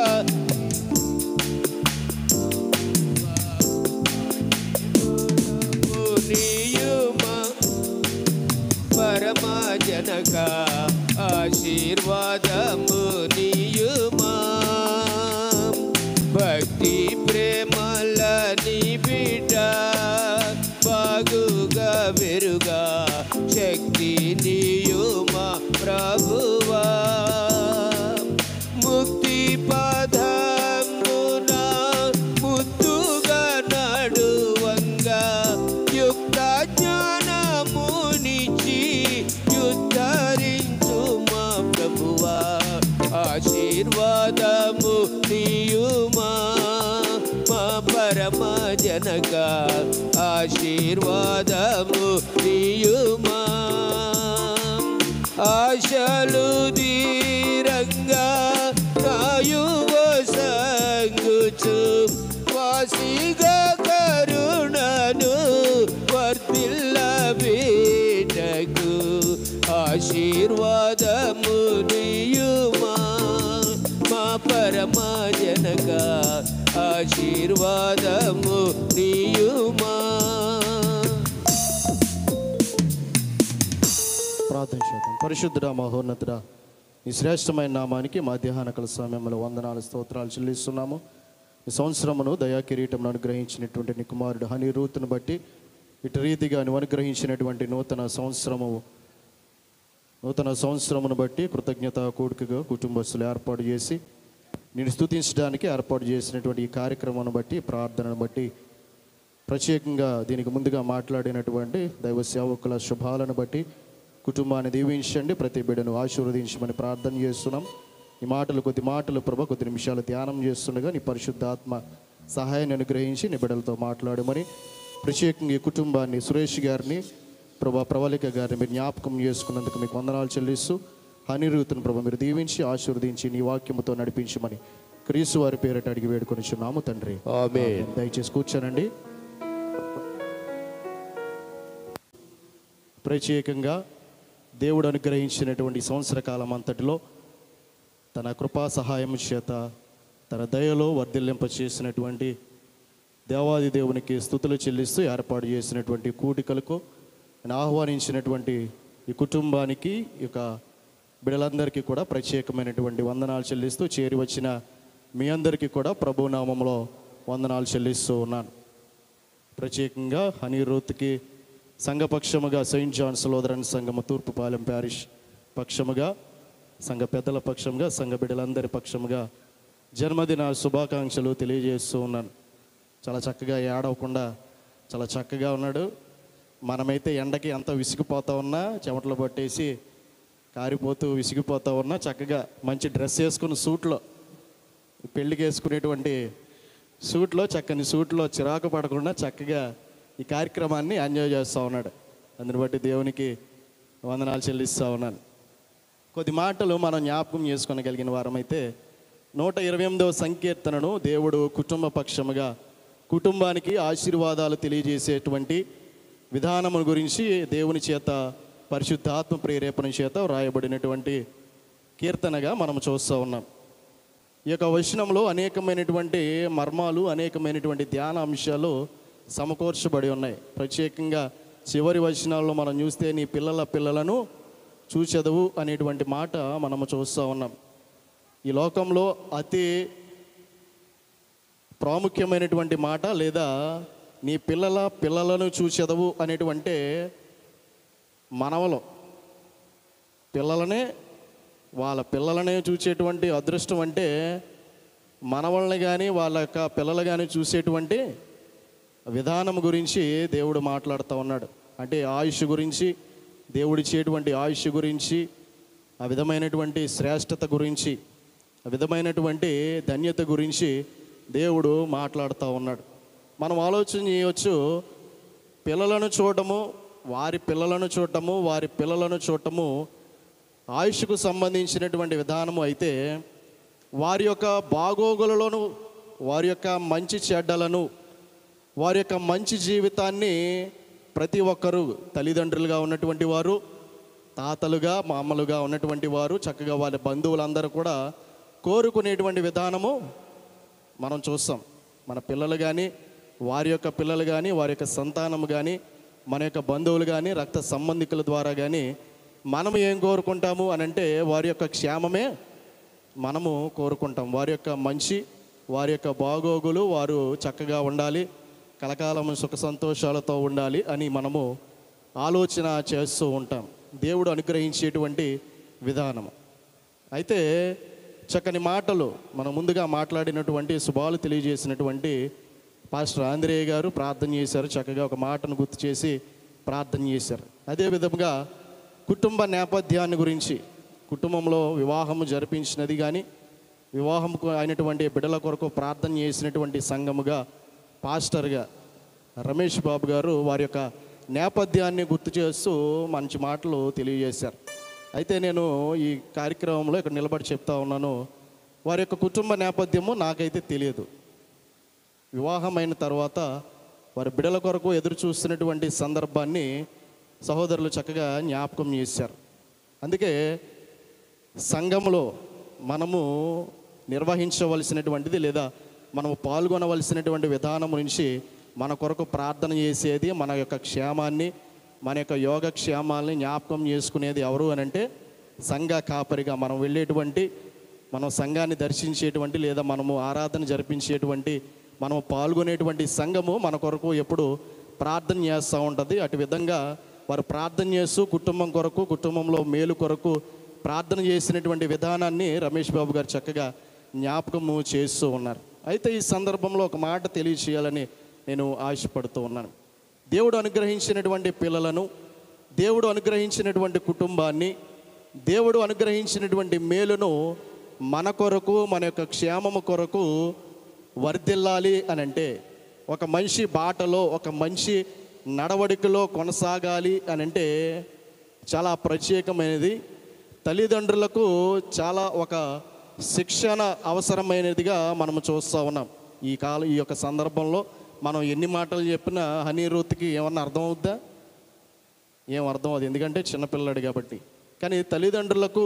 నీయుమా పరమా జనక ఆశీర్వాదము నీయుమా భక్తి ప్రేమల నీ బిడ్డ బాగుగా వెరుగా శక్తి నీయుమా ప్రభువా ఆశీర్వాదము నీయుమా ఆశలు దీరంగా కాయువ సంగుచు వాసిగా కరుణను వర్తిల్ల బీటకు ఆశీర్వాదము నీయుమా మా పరమా జనక ఆశీర్వాదము నీయుమా ప్రార్థన చేద్దాం పరిశుద్ధుడ మహోన్నతుడ ఈ శ్రేష్టమైన నామానికి మధ్యాహ్న కాల సమయంలో వందనాలు స్తోత్రాలు చెల్లిస్తున్నాము ఈ సంవత్సరమును దయా కిరీటంను అనుగ్రహించినటువంటి నీ కుమారుడు హని రూతును బట్టి ఇటు రీతిగా నువ్వు అనుగ్రహించినటువంటి నూతన సంవత్సరము నూతన సంవత్సరమును బట్టి కృతజ్ఞత కూడికగా కుటుంబస్తులు ఏర్పాటు చేసి నేను స్తుతించడానికి ఏర్పాటు చేసినటువంటి ఈ కార్యక్రమాన్ని బట్టి ప్రార్థనను బట్టి ప్రత్యేకంగా దీనికి ముందుగా మాట్లాడినటువంటి దైవ సేవకుల శుభాలను బట్టి కుటుంబాన్ని దీవించండి ప్రతి బిడ్డను ఆశీర్వదించమని ప్రార్థన చేస్తున్నాం ఈ మాటలు కొద్ది మాటలు ప్రభ కొద్ది నిమిషాలు ధ్యానం చేస్తుండగా నీ పరిశుద్ధాత్మ సహాయాన్ని అనుగ్రహించి నీ బిడ్డలతో మాట్లాడమని ప్రత్యేకంగా ఈ కుటుంబాన్ని సురేష్ గారిని ప్రభా ప్రవళిక గారిని మీరు జ్ఞాపకం చేసుకున్నందుకు మీకు వందనాలు చెల్లిస్తూ హనిరుతుని ప్రభ మీరు దీవించి ఆశీర్వదించి నీ వాక్యముతో నడిపించమని క్రీస్తు వారి పేరట అడిగి వేడుకొని తండ్రి ఆమేన్. దయచేసి కూర్చోనండి ప్రత్యేకంగా దేవుడు అనుగ్రహించినటువంటి సంవత్సర కాలం అంతటిలో తన కృపా సహాయం చేత తన దయలో వర్ధిల్లింప చేసినటువంటి దేవాది దేవునికి స్థుతులు చెల్లిస్తూ ఏర్పాటు చేసినటువంటి కూడికలకు ఆయన ఆహ్వానించినటువంటి ఈ కుటుంబానికి ఈ యొక్క బిడలందరికీ కూడా ప్రత్యేకమైనటువంటి వందనాలు చెల్లిస్తూ చేరి వచ్చిన మీ అందరికీ కూడా ప్రభునామంలో వందనాలు చెల్లిస్తూ ఉన్నాను ప్రత్యేకంగా హనీ రూత్కి సంఘపక్షముగా సెయింట్ జాన్స్ లోదరన్ సంఘము తూర్పుపాలెం ప్యారిష్ పక్షముగా సంఘ పెద్దల పక్షముగా సంఘ బిడ్డలందరి పక్షముగా జన్మదిన శుభాకాంక్షలు తెలియజేస్తూ ఉన్నాను చాలా చక్కగా ఏడవకుండా చాలా చక్కగా ఉన్నాడు మనమైతే ఎండకి ఎంత విసిగిపోతా ఉన్నా చెమటలు పట్టేసి కారిపోతూ విసిగిపోతా ఉన్నా చక్కగా మంచి డ్రెస్ వేసుకుని సూట్లో పెళ్ళికి వేసుకునేటువంటి సూట్లో చక్కని సూట్లో చిరాకు పడకుండా చక్కగా ఈ కార్యక్రమాన్ని ఎంజాయ్ చేస్తూ ఉన్నాడు అందుని బట్టి దేవునికి వందనాలు చెల్లిస్తూ ఉన్నాను కొద్ది మాటలు మనం జ్ఞాపకం చేసుకొనగలిగిన వారమైతే నూట ఇరవై ఎనిమిదవ సంకీర్తనను దేవుడు కుటుంబ పక్షముగా కుటుంబానికి ఆశీర్వాదాలు తెలియజేసేటువంటి విధానము గురించి దేవుని చేత పరిశుద్ధాత్మ ప్రేరేపణ చేత వ్రాయబడినటువంటి కీర్తనగా మనం చూస్తూ ఉన్నాం ఈ యొక్క వచనంలో అనేకమైనటువంటి మర్మాలు అనేకమైనటువంటి ధ్యాన అంశాలు సమకూర్చబడి ఉన్నాయి ప్రత్యేకంగా చివరి వచనాల్లో మనం చూస్తే నీ పిల్లల పిల్లలను చూచెదవు అనేటువంటి మాట మనము చూస్తూ ఉన్నాం ఈ లోకంలో అతి ప్రాముఖ్యమైనటువంటి మాట లేదా నీ పిల్లల పిల్లలను చూచెదవు అనేటువంటి మనవలు పిల్లలనే వాళ్ళ పిల్లలనే చూసేటువంటి అదృష్టం అంటే మనవల్ని కానీ వాళ్ళ యొక్క పిల్లలు కానీ చూసేటువంటి విధానం గురించి దేవుడు మాట్లాడుతూ ఉన్నాడు అంటే ఆయుష్ గురించి దేవుడిచ్చేటువంటి ఆయుష్ గురించి ఆ విధమైనటువంటి శ్రేష్టత గురించి ఆ విధమైనటువంటి ధన్యత గురించి దేవుడు మాట్లాడుతూ ఉన్నాడు మనం ఆలోచన చేయవచ్చు పిల్లలను చూడటము వారి పిల్లలను చూడటము వారి పిల్లలను చూడటము ఆయుష్కు సంబంధించినటువంటి విధానము అయితే వారి యొక్క బాగోగులలోను వారి యొక్క మంచి చెడ్డలను వారి యొక్క మంచి జీవితాన్ని ప్రతి ఒక్కరూ తల్లిదండ్రులుగా ఉన్నటువంటి వారు తాతలుగా మామలుగా ఉన్నటువంటి వారు చక్కగా వాళ్ళ బంధువులందరూ కూడా కోరుకునేటువంటి విధానము మనం చూస్తాం మన పిల్లలు కానీ వారి యొక్క పిల్లలు కానీ వారి యొక్క సంతానము కానీ మన యొక్క బంధువులు కానీ రక్త సంబంధికుల ద్వారా కానీ మనం ఏం కోరుకుంటాము అని అంటే వారి యొక్క క్షేమమే మనము కోరుకుంటాం వారి యొక్క మంచి వారి యొక్క బాగోగులు వారు చక్కగా ఉండాలి కలకాలం సుఖ సంతోషాలతో ఉండాలి అని మనము ఆలోచన చేస్తూ ఉంటాం దేవుడు అనుగ్రహించేటువంటి విధానం అయితే చక్కని మాటలు మనం ముందుగా మాట్లాడినటువంటి శుభాలు తెలియజేసినటువంటి పాస్టర్ ఆంధ్రేయ గారు ప్రార్థన చేశారు చక్కగా ఒక మాటను గుర్తు చేసి ప్రార్థన చేశారు అదే విధంగా కుటుంబ నేపథ్యాన్ని గురించి కుటుంబంలో వివాహము జరిపించినది కానీ వివాహంకు అయినటువంటి బిడ్డల కొరకు ప్రార్థన చేసినటువంటి సంఘముగా పాస్టర్గా రమేష్ బాబు గారు వారి యొక్క నేపథ్యాన్ని గుర్తు చేస్తూ మంచి మాటలు తెలియజేశారు అయితే నేను ఈ కార్యక్రమంలో ఇక్కడ నిలబడి చెప్తా ఉన్నాను వారి యొక్క కుటుంబ నేపథ్యము నాకైతే తెలియదు వివాహమైన తర్వాత వారి బిడల కొరకు ఎదురు చూస్తున్నటువంటి సందర్భాన్ని సహోదరులు చక్కగా జ్ఞాపకం చేశారు అందుకే సంఘంలో మనము నిర్వహించవలసినటువంటిది లేదా మనము పాల్గొనవలసినటువంటి విధానం నుంచి మన కొరకు ప్రార్థన చేసేది మన యొక్క క్షేమాన్ని మన యొక్క యోగ క్షేమాల్ని జ్ఞాపకం చేసుకునేది ఎవరు అని అంటే సంఘ కాపరిగా మనం వెళ్ళేటువంటి మనం సంఘాన్ని దర్శించేటువంటి లేదా మనము ఆరాధన జరిపించేటువంటి మనం పాల్గొనేటువంటి సంఘము మన కొరకు ఎప్పుడు ప్రార్థన చేస్తూ ఉంటుంది అటు విధంగా వారు ప్రార్థన చేస్తూ కుటుంబం కొరకు కుటుంబంలో మేలు కొరకు ప్రార్థన చేసినటువంటి విధానాన్ని రమేష్ బాబు గారు చక్కగా జ్ఞాపకము చేస్తూ ఉన్నారు అయితే ఈ సందర్భంలో ఒక మాట తెలియచేయాలని నేను ఆశపడుతూ ఉన్నాను దేవుడు అనుగ్రహించినటువంటి పిల్లలను దేవుడు అనుగ్రహించినటువంటి కుటుంబాన్ని దేవుడు అనుగ్రహించినటువంటి మేలును మన కొరకు మన యొక్క క్షేమము కొరకు వర్ధిల్లాలి అని అంటే ఒక మనిషి బాటలో ఒక మంచి నడవడికలో కొనసాగాలి అని అంటే చాలా ప్రత్యేకమైనది తల్లిదండ్రులకు చాలా ఒక శిక్షణ అవసరమైనదిగా మనం చూస్తూ ఉన్నాం ఈ కాలం ఈ యొక్క సందర్భంలో మనం ఎన్ని మాటలు చెప్పినా హనీ రూత్కి ఏమన్నా అర్థం అవుద్దా ఏం అర్థం అవుతుంది ఎందుకంటే చిన్నపిల్లడు కాబట్టి కానీ తల్లిదండ్రులకు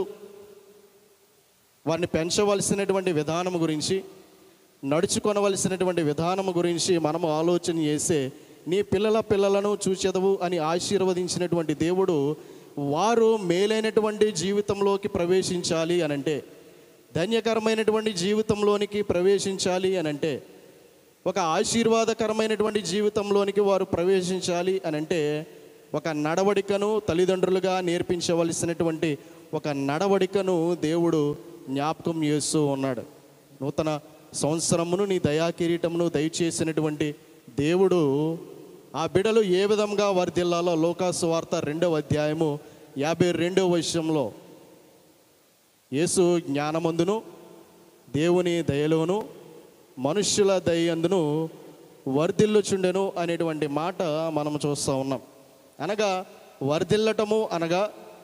వారిని పెంచవలసినటువంటి విధానం గురించి నడుచుకొనవలసినటువంటి విధానం గురించి మనము ఆలోచన చేస్తే నీ పిల్లల పిల్లలను చూచెదవు అని ఆశీర్వదించినటువంటి దేవుడు వారు మేలైనటువంటి జీవితంలోకి ప్రవేశించాలి అని అంటే ధన్యకరమైనటువంటి జీవితంలోనికి ప్రవేశించాలి అని అంటే ఒక ఆశీర్వాదకరమైనటువంటి జీవితంలోనికి వారు ప్రవేశించాలి అని అంటే ఒక నడవడికను తల్లిదండ్రులుగా నేర్పించవలసినటువంటి ఒక నడవడికను దేవుడు జ్ఞాపకం చేస్తూ ఉన్నాడు నూతన సంవత్సరమును నీ దయా కిరీటమును దయచేసినటువంటి దేవుడు ఆ బిడలు ఏ విధంగా వర్ధిల్లాలో లోకాసు వార్త రెండవ అధ్యాయము యాభై రెండవ విషయంలో యేసు జ్ఞానమందును దేవుని దయలోను మనుష్యుల దయందును వర్ధిల్లుచుండెను అనేటువంటి మాట మనం చూస్తూ ఉన్నాం అనగా వర్ధిల్లటము అనగా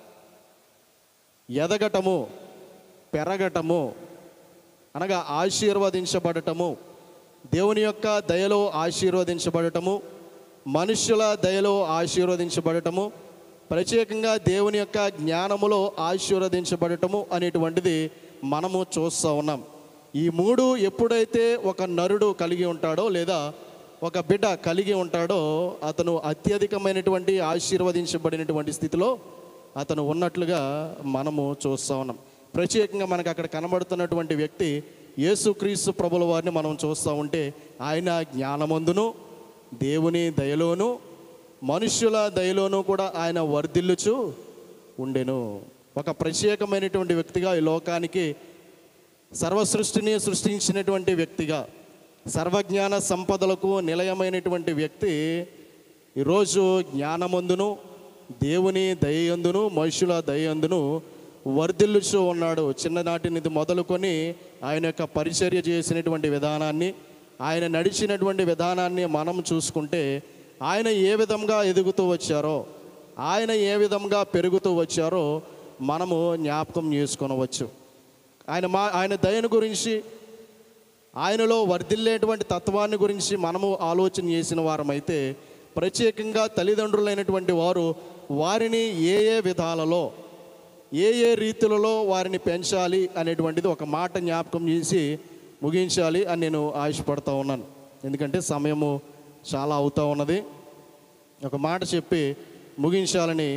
ఎదగటము పెరగటము అనగా ఆశీర్వదించబడటము దేవుని యొక్క దయలో ఆశీర్వదించబడటము మనుష్యుల దయలో ఆశీర్వదించబడటము ప్రత్యేకంగా దేవుని యొక్క జ్ఞానములో ఆశీర్వదించబడటము అనేటువంటిది మనము చూస్తూ ఉన్నాం ఈ మూడు ఎప్పుడైతే ఒక నరుడు కలిగి ఉంటాడో లేదా ఒక బిడ్డ కలిగి ఉంటాడో అతను అత్యధికమైనటువంటి ఆశీర్వదించబడినటువంటి స్థితిలో అతను ఉన్నట్లుగా మనము చూస్తూ ఉన్నాం ప్రత్యేకంగా మనకు అక్కడ కనబడుతున్నటువంటి వ్యక్తి యేసుక్రీస్తు ప్రభుల వారిని మనం చూస్తూ ఉంటే ఆయన జ్ఞానమందును దేవుని దయలోను మనుష్యుల దయలోనూ కూడా ఆయన వర్ధిల్లుచు ఉండెను ఒక ప్రత్యేకమైనటువంటి వ్యక్తిగా ఈ లోకానికి సర్వ సృష్టిని సృష్టించినటువంటి వ్యక్తిగా సర్వజ్ఞాన సంపదలకు నిలయమైనటువంటి వ్యక్తి ఈరోజు జ్ఞానమందును దేవుని దయందును మనుషుల దయందును వర్ధిల్లుచూ ఉన్నాడు చిన్ననాటి నుంచి మొదలుకొని ఆయన యొక్క పరిచర్య చేసినటువంటి విధానాన్ని ఆయన నడిచినటువంటి విధానాన్ని మనం చూసుకుంటే ఆయన ఏ విధంగా ఎదుగుతూ వచ్చారో ఆయన ఏ విధంగా పెరుగుతూ వచ్చారో మనము జ్ఞాపకం చేసుకొనవచ్చు ఆయన మా ఆయన దయను గురించి ఆయనలో వర్ధిల్లేటువంటి తత్వాన్ని గురించి మనము ఆలోచన చేసిన వారమైతే ప్రత్యేకంగా తల్లిదండ్రులైనటువంటి వారు వారిని ఏ ఏ విధాలలో ఏ ఏ రీతులలో వారిని పెంచాలి అనేటువంటిది ఒక మాట జ్ఞాపకం చేసి ముగించాలి అని నేను ఆశపడతా ఉన్నాను ఎందుకంటే సమయము చాలా అవుతా ఉన్నది ఒక మాట చెప్పి ముగించాలని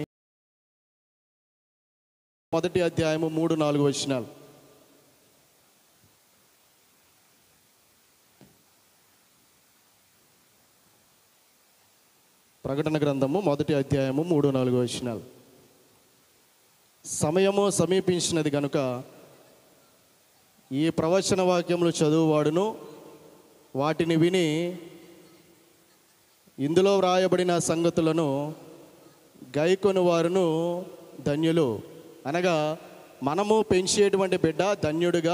మొదటి అధ్యాయము మూడు నాలుగు వచనాలు ప్రకటన గ్రంథము మొదటి అధ్యాయము మూడు నాలుగు వచనాలు సమయము సమీపించినది కనుక ఈ ప్రవచన వాక్యములు చదువువాడును వాటిని విని ఇందులో వ్రాయబడిన సంగతులను గైకొని వారును ధన్యులు అనగా మనము పెంచేటువంటి బిడ్డ ధన్యుడిగా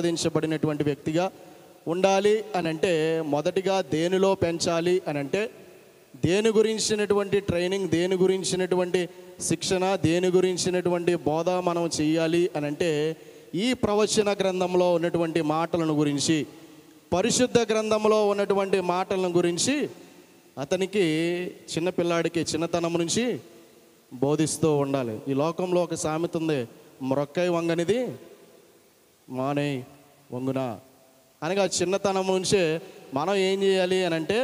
ఆశీర్వదించబడినటువంటి వ్యక్తిగా ఉండాలి అని అంటే మొదటిగా దేనిలో పెంచాలి అని అంటే దేని గురించినటువంటి ట్రైనింగ్ దేని గురించినటువంటి శిక్షణ దేని గురించినటువంటి బోధ మనం చేయాలి అని అంటే ఈ ప్రవచన గ్రంథంలో ఉన్నటువంటి మాటలను గురించి పరిశుద్ధ గ్రంథంలో ఉన్నటువంటి మాటలను గురించి అతనికి చిన్నపిల్లాడికి చిన్నతనం నుంచి బోధిస్తూ ఉండాలి ఈ లోకంలో ఒక సామెత ఉంది మొరక్కై వంగనిది మానే వంగున అనగా చిన్నతనం నుంచే మనం ఏం చేయాలి అని అంటే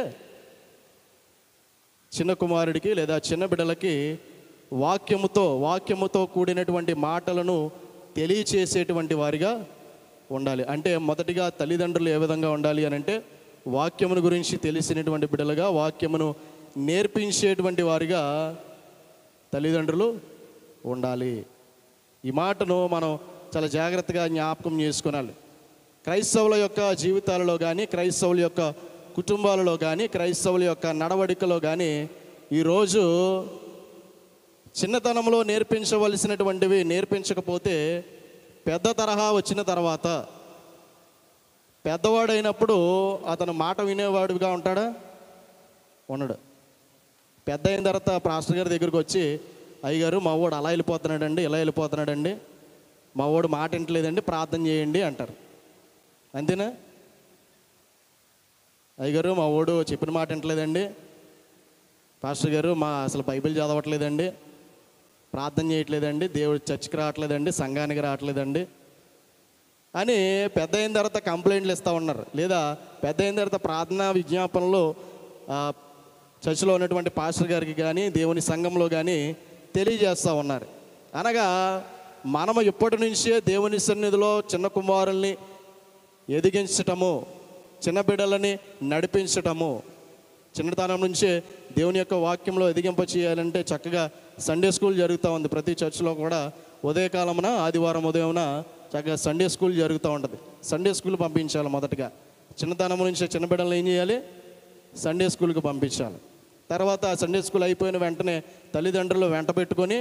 చిన్న కుమారుడికి లేదా చిన్న బిడ్డలకి వాక్యముతో వాక్యముతో కూడినటువంటి మాటలను తెలియచేసేటువంటి వారిగా ఉండాలి అంటే మొదటిగా తల్లిదండ్రులు ఏ విధంగా ఉండాలి అని అంటే వాక్యమును గురించి తెలిసినటువంటి బిడ్డలుగా వాక్యమును నేర్పించేటువంటి వారిగా తల్లిదండ్రులు ఉండాలి ఈ మాటను మనం చాలా జాగ్రత్తగా జ్ఞాపకం చేసుకోనాలి క్రైస్తవుల యొక్క జీవితాలలో కానీ క్రైస్తవుల యొక్క కుటుంబాలలో కానీ క్రైస్తవుల యొక్క నడవడికలో కానీ ఈరోజు చిన్నతనంలో నేర్పించవలసినటువంటివి నేర్పించకపోతే పెద్ద తరహా వచ్చిన తర్వాత పెద్దవాడైనప్పుడు అతను మాట వినేవాడుగా ఉంటాడా ఉండడు పెద్ద అయిన తర్వాత పాస్టర్ గారి దగ్గరికి వచ్చి అయ్యగారు మా వాడు అలా వెళ్ళిపోతున్నాడండి ఇలా వెళ్ళిపోతున్నాడండి మా వాడు మాట వింటలేదండి ప్రార్థన చేయండి అంటారు అంతేనా అయ్యగారు మా వాడు చెప్పిన మాట వింటలేదండి పాస్టర్ గారు మా అసలు బైబిల్ చదవట్లేదండి ప్రార్థన చేయట్లేదండి దేవుడు చర్చికి రావట్లేదండి సంఘానికి రావట్లేదండి అని పెద్ద అయిన తర్వాత కంప్లైంట్లు ఇస్తూ ఉన్నారు లేదా పెద్ద అయిన తర్వాత ప్రార్థనా విజ్ఞాపనలు ఆ, చర్చిలో ఉన్నటువంటి పాస్టర్ గారికి కానీ దేవుని సంఘంలో కానీ తెలియజేస్తూ ఉన్నారు అనగా మనము ఇప్పటి నుంచే దేవుని సన్నిధిలో చిన్న కుమారుల్ని ఎదిగించటము చిన్న బిడ్డలని నడిపించటము చిన్నతనం నుంచే దేవుని యొక్క వాక్యంలో ఎదిగింప చేయాలంటే చక్కగా సండే స్కూల్ జరుగుతూ ఉంది ప్రతి చర్చిలో కూడా ఉదయకాలమున ఆదివారం ఉదయమున చక్కగా సండే స్కూల్ జరుగుతూ ఉంటుంది సండే స్కూల్ పంపించాలి మొదటగా చిన్నతనం నుంచే చిన్న బిడ్డలను ఏం చేయాలి సండే స్కూల్కి పంపించాలి తర్వాత సండే స్కూల్ అయిపోయిన వెంటనే తల్లిదండ్రులు వెంట పెట్టుకొని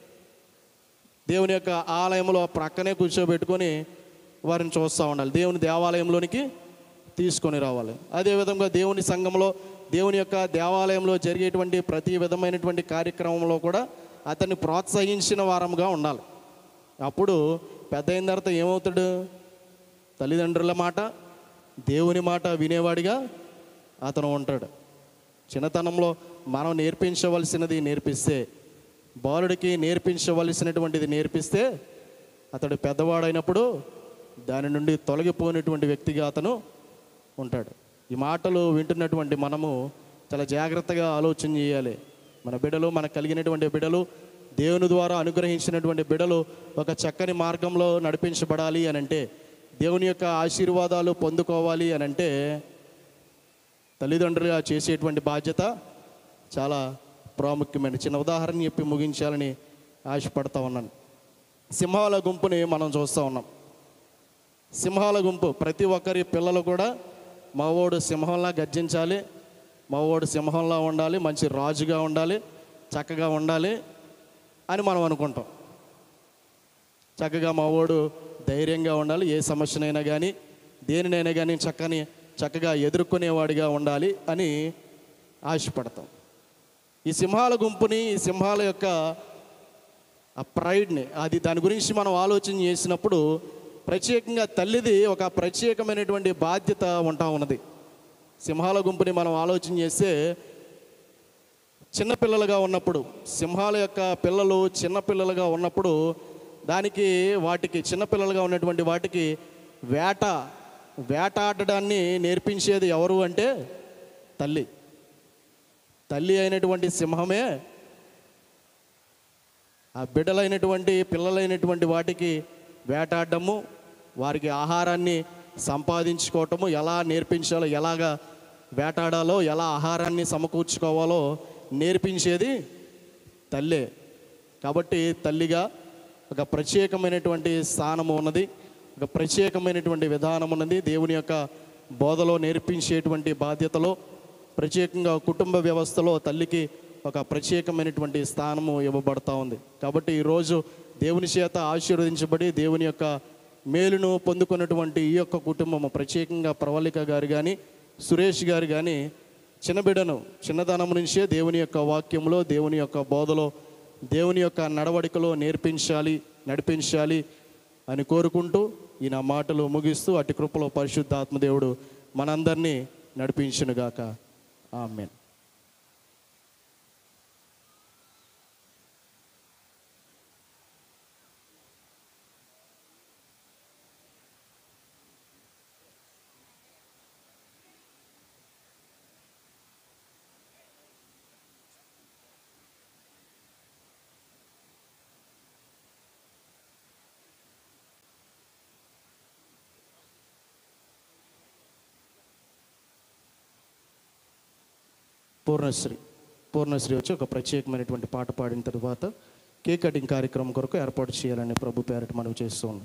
దేవుని యొక్క ఆలయంలో ప్రక్కనే కూర్చోబెట్టుకొని వారిని చూస్తూ ఉండాలి దేవుని దేవాలయంలోనికి తీసుకొని రావాలి అదేవిధంగా దేవుని సంఘంలో దేవుని యొక్క దేవాలయంలో జరిగేటువంటి ప్రతి విధమైనటువంటి కార్యక్రమంలో కూడా అతన్ని ప్రోత్సహించిన వారంగా ఉండాలి అప్పుడు పెద్ద అయిన తర్వాత ఏమవుతాడు తల్లిదండ్రుల మాట దేవుని మాట వినేవాడిగా అతను ఉంటాడు చిన్నతనంలో మనం నేర్పించవలసినది నేర్పిస్తే బాలుడికి నేర్పించవలసినటువంటిది నేర్పిస్తే అతడు పెద్దవాడైనప్పుడు దాని నుండి తొలగిపోయినటువంటి వ్యక్తిగా అతను ఉంటాడు ఈ మాటలు వింటున్నటువంటి మనము చాలా జాగ్రత్తగా ఆలోచన చేయాలి మన బిడలు మనకు కలిగినటువంటి బిడలు దేవుని ద్వారా అనుగ్రహించినటువంటి బిడలు ఒక చక్కని మార్గంలో నడిపించబడాలి అని అంటే దేవుని యొక్క ఆశీర్వాదాలు పొందుకోవాలి అని అంటే తల్లిదండ్రులుగా చేసేటువంటి బాధ్యత చాలా ప్రాముఖ్యమైన చిన్న ఉదాహరణ చెప్పి ముగించాలని ఆశపడతా ఉన్నాను సింహాల గుంపుని మనం చూస్తూ ఉన్నాం సింహాల గుంపు ప్రతి ఒక్కరి పిల్లలు కూడా మావోడు సింహంలా గర్జించాలి మావోడు సింహంలా ఉండాలి మంచి రాజుగా ఉండాలి చక్కగా ఉండాలి అని మనం అనుకుంటాం చక్కగా మావోడు ధైర్యంగా ఉండాలి ఏ సమస్యనైనా కానీ దేనినైనా కానీ చక్కని చక్కగా ఎదుర్కొనేవాడిగా ఉండాలి అని ఆశపడతాం ఈ సింహాల గుంపుని ఈ సింహాల యొక్క ఆ ప్రైడ్ని అది దాని గురించి మనం ఆలోచన చేసినప్పుడు ప్రత్యేకంగా తల్లిది ఒక ప్రత్యేకమైనటువంటి బాధ్యత ఉంటా ఉన్నది సింహాల గుంపుని మనం ఆలోచన చేస్తే చిన్నపిల్లలుగా ఉన్నప్పుడు సింహాల యొక్క పిల్లలు చిన్నపిల్లలుగా ఉన్నప్పుడు దానికి వాటికి చిన్నపిల్లలుగా ఉన్నటువంటి వాటికి వేట వేటాడడాన్ని నేర్పించేది ఎవరు అంటే తల్లి తల్లి అయినటువంటి సింహమే ఆ బిడ్డలైనటువంటి పిల్లలైనటువంటి వాటికి వేటాడము వారికి ఆహారాన్ని సంపాదించుకోవటము ఎలా నేర్పించాలో ఎలాగా వేటాడాలో ఎలా ఆహారాన్ని సమకూర్చుకోవాలో నేర్పించేది తల్లే కాబట్టి తల్లిగా ఒక ప్రత్యేకమైనటువంటి స్థానము ఉన్నది ఒక ప్రత్యేకమైనటువంటి విధానం ఉన్నది దేవుని యొక్క బోధలో నేర్పించేటువంటి బాధ్యతలో ప్రత్యేకంగా కుటుంబ వ్యవస్థలో తల్లికి ఒక ప్రత్యేకమైనటువంటి స్థానము ఇవ్వబడతా ఉంది కాబట్టి ఈరోజు దేవుని చేత ఆశీర్వదించబడి దేవుని యొక్క మేలును పొందుకున్నటువంటి ఈ యొక్క కుటుంబము ప్రత్యేకంగా ప్రవళిక గారు కానీ సురేష్ గారు కానీ చిన్న బిడ్డను చిన్నదనం నుంచే దేవుని యొక్క వాక్యంలో దేవుని యొక్క బోధలో దేవుని యొక్క నడవడికలో నేర్పించాలి నడిపించాలి అని కోరుకుంటూ ఈ నా మాటలు ముగిస్తూ అటు కృపలో పరిశుద్ధాత్మ దేవుడు మనందరినీ నడిపించునుగాక ఆమెన్ పూర్ణశ్రీ పూర్ణశ్రీ వచ్చి ఒక ప్రత్యేకమైనటువంటి పాట పాడిన తర్వాత కేక్ కటింగ్ కార్యక్రమం కొరకు ఏర్పాటు చేయాలని ప్రభు పేరట మనవి చేస్తూ ఉన్నాం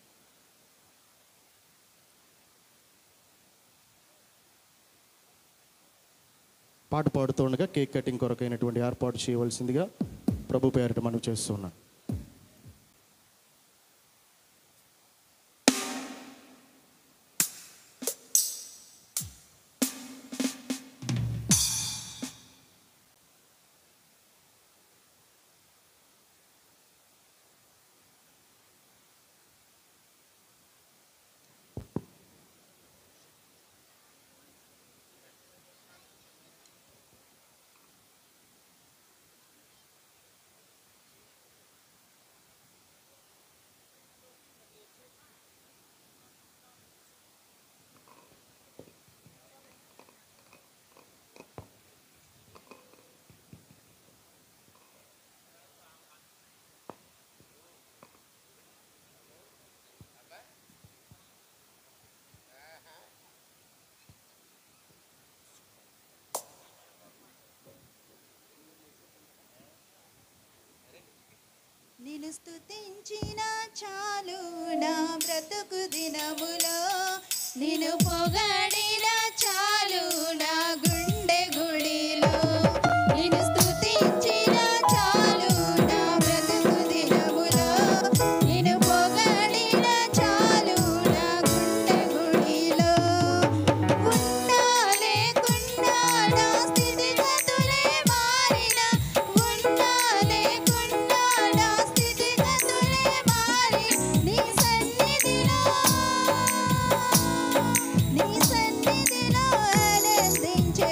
పాట పాడుతుండగా కేక్ కటింగ్ కొరకైనటువంటి ఏర్పాటు చేయవలసిందిగా ప్రభు పేరట మనవి చేస్తూ ఉన్నాం నిన్ను స్తుతించిన చాలు నా బ్రతుకు దినములో నిన్ను పొగడిన చాలు నా గుండె గుడిలో నిన్ను స్తుతించిన చాలు నా బ్రతుకు దినములో నిన్ను పొగడిన చాలు నా గుండె గుడిలో ఉన్నా లేకున్నా నా స్థితిగతులే మారిన ఉన్నా లేకున్నా నా స్థితిగతులే మారి నీ సన్నిధిలో నీ సన్నిధిలో ఆనందించే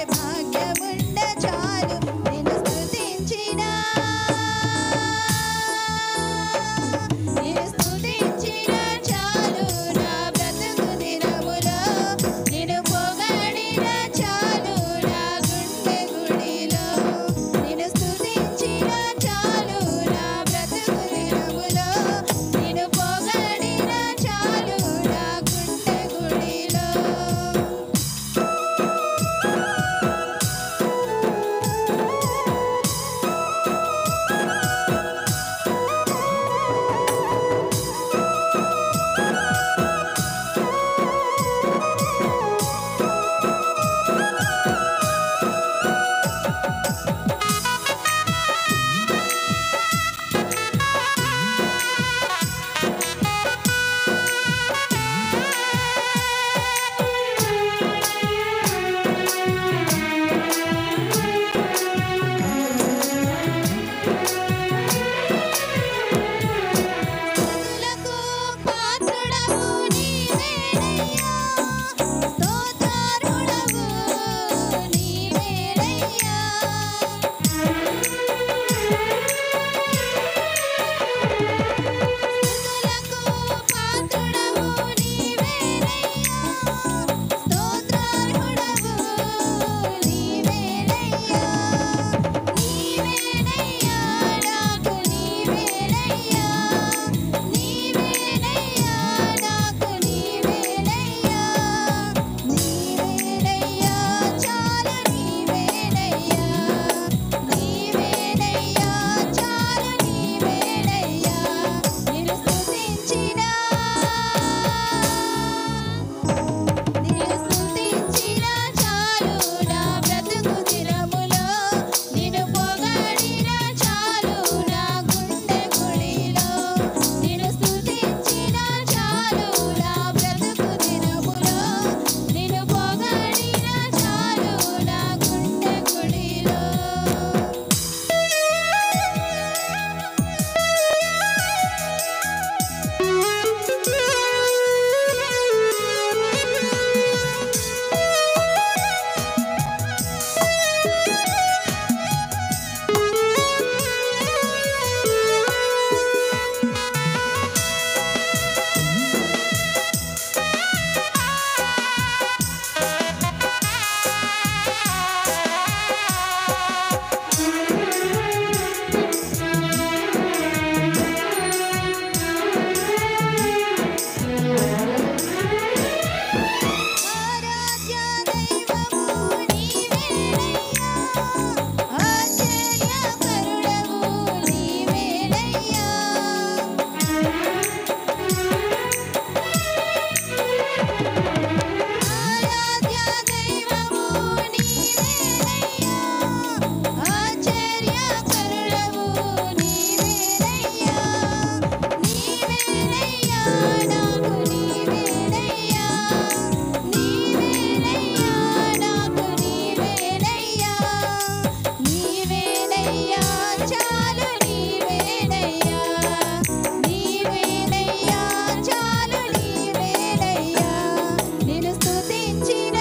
చాలు నీవేనయ్యా నీవేనయ్యా చాలు నీవేనయ్యా నిన్ను స్తుతించినా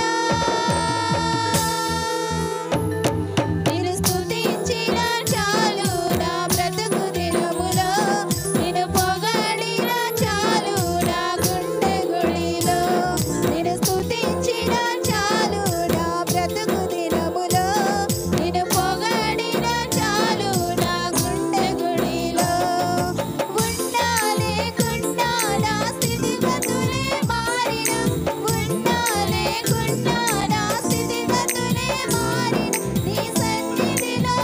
నిన్ను స్తుతించిన చాలు నా బ్రతుకు దినములో నిన్ను పొగడిన చాలు నా గుండె గుడిలో నిన్ను స్తుతించిన చాలు నా బ్రతుకు దినములో నిన్ను పొగడిన చాలు నా గుండె గుడిలో ఉన్నా లేకున్నా నా స్థితిగతులే మారిన ఉన్నా లేకున్నా నా స్థితిగతులే మారిన నీ సన్నిధిలో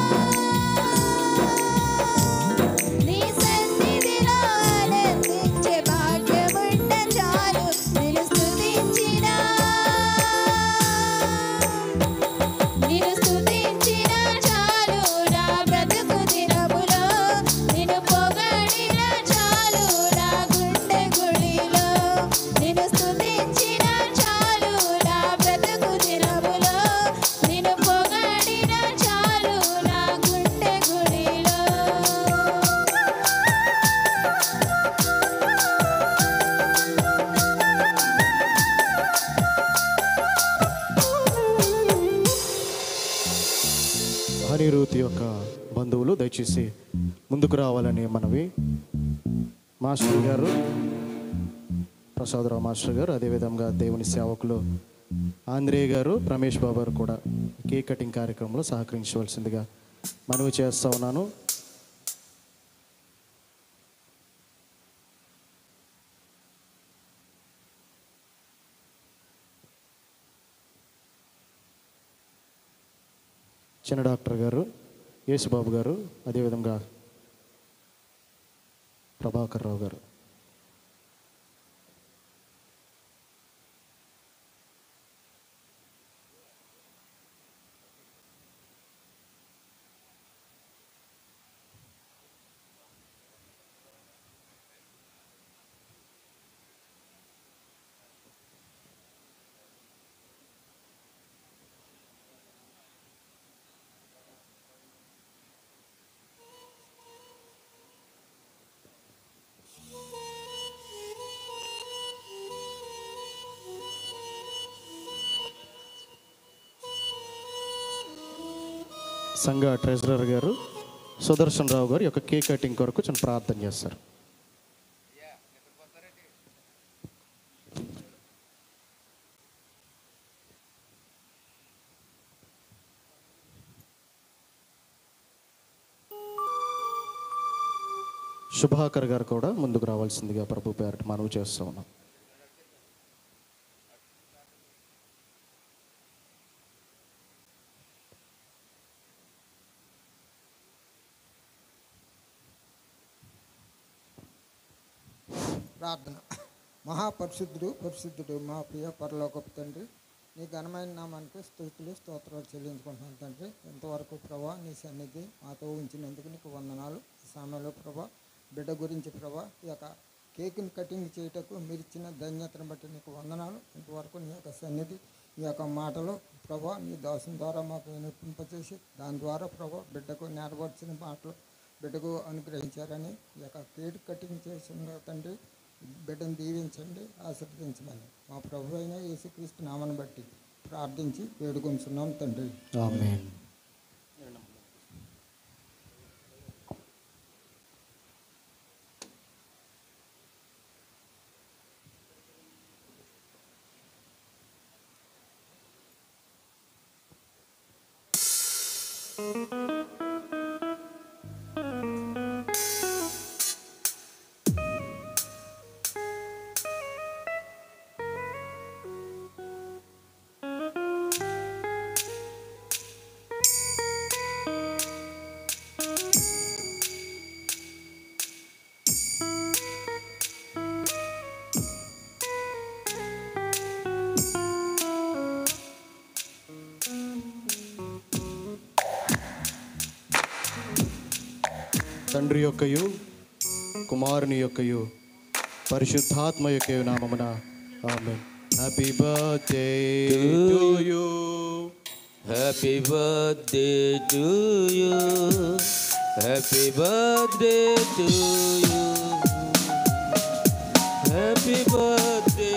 నీ సన్నిధిలో ఆనందించే భాగ్యముండ చాలు నిన్ను స్తుతించినా నిన్ను స్తుతించిన చాలు నా బ్రతుకు దినములో నిన్ను పొగడిన చాలు నా గుండె గుడిలో నిన్ను స్తుతించిన చాలు నా బ్రతుకు దినములో నిన్ను పొగడిన చాలు నా గుండె గుడిలో హరిరూత్ యొక్క బంధువులు దయచేసి ముందుకు రావాలని మనవి మాస్టర్ గారు ప్రసాదరావు మాస్టర్ గారు అదేవిధంగా దేవుని సేవకులు ఆంధ్రేయ గారు రమేష్ బాబు గారు కూడా కేక్ కటింగ్ కార్యక్రమంలో సహకరించవలసిందిగా మనవి చేస్తా ఉన్నాను చిన్న డాక్టర్ గారు యేసుబాబు గారు అదేవిధంగా ప్రభాకర్ రావు గారు సంఘ ట్రెజరర్ గారు సుదర్శన్ రావు గారు ఈ యొక్క కేక్ కటింగ్ కొరకు చిన్న ప్రార్థన చేస్తారు శుభాకర్ గారు కూడా ముందుకు రావాల్సిందిగా ప్రభు పేరట మనవి చేస్తూ ఉన్నాం ప్రార్థన మహాపరిశుద్ధుడు పరిశుద్ధుడు మా ప్రియ పరలోకపు తండ్రి నీ ఘనమైన నామానికి స్థుతులు స్తోత్రాలు చెల్లించుకుంటున్నాను తండ్రి ఎంతవరకు ప్రభా నీ సన్నిధి మాతో ఉంచినందుకు నీకు వందనాలు ఈ సమయంలో ప్రభా బిడ్డ గురించి ప్రభా ఈ యొక్క కేక్ని కటింగ్ చేయుటకు మీరు ఇచ్చిన ధన్యతను బట్టి నీకు వందనాలు ఇంతవరకు నీ యొక్క సన్నిధి ఈ యొక్క మాటలు ప్రభా నీ దాసం ద్వారా మాకు వినిపింపచేసి దాని ద్వారా ప్రభా బిడ్డకు నేరపరిచిన మాటలు బిడ్డకు అనుగ్రహించారని ఈ యొక్క కేక్ కటింగ్ చేసిన తండ్రి బిడ్డను దీవించండి ఆశీర్వదించమని మా ప్రభు అయిన యేసుక్రీస్తు నామను బట్టి ప్రార్థించి వేడుకొంచున్నాం తండ్రి ఆమేన్ తండ్రి యొక్కయు కుమారుని యొక్కయు పరిశుద్ధాత్మ యొక్క నామమున ఆమె happy birthday to you happy birthday to you happy birthday to you happy birthday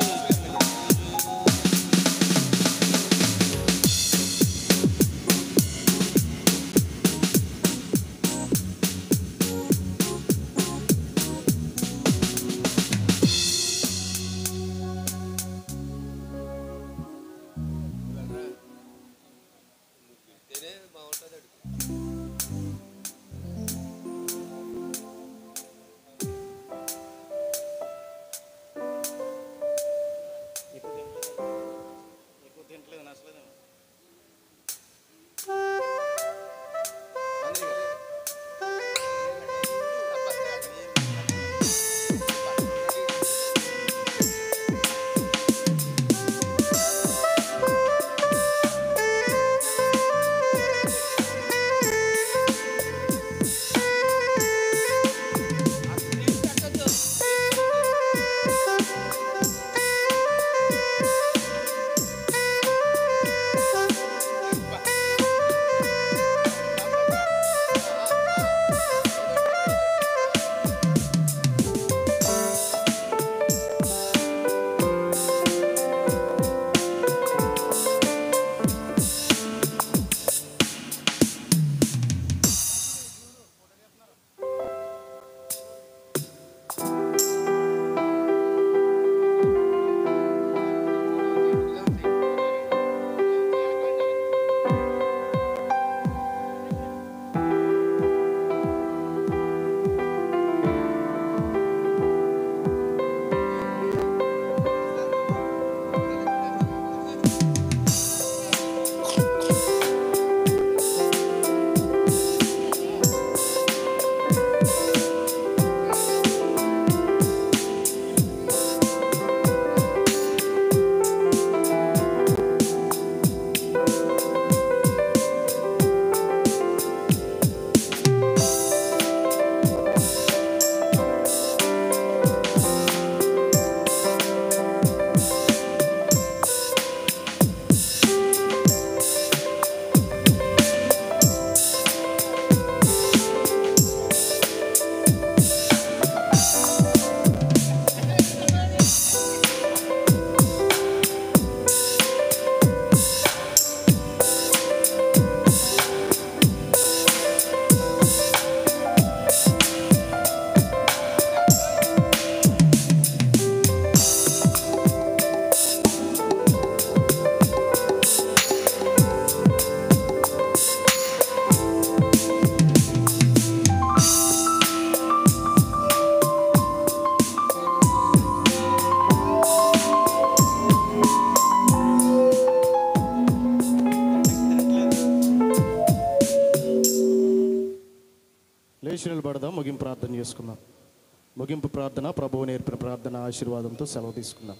లేచి నిలబడదాం ముగింపు ప్రార్థన చేసుకుందాం ముగింపు ప్రార్థన ప్రభువు నేర్పిన ప్రార్థన ఆశీర్వాదంతో సెలవు తీసుకుందాం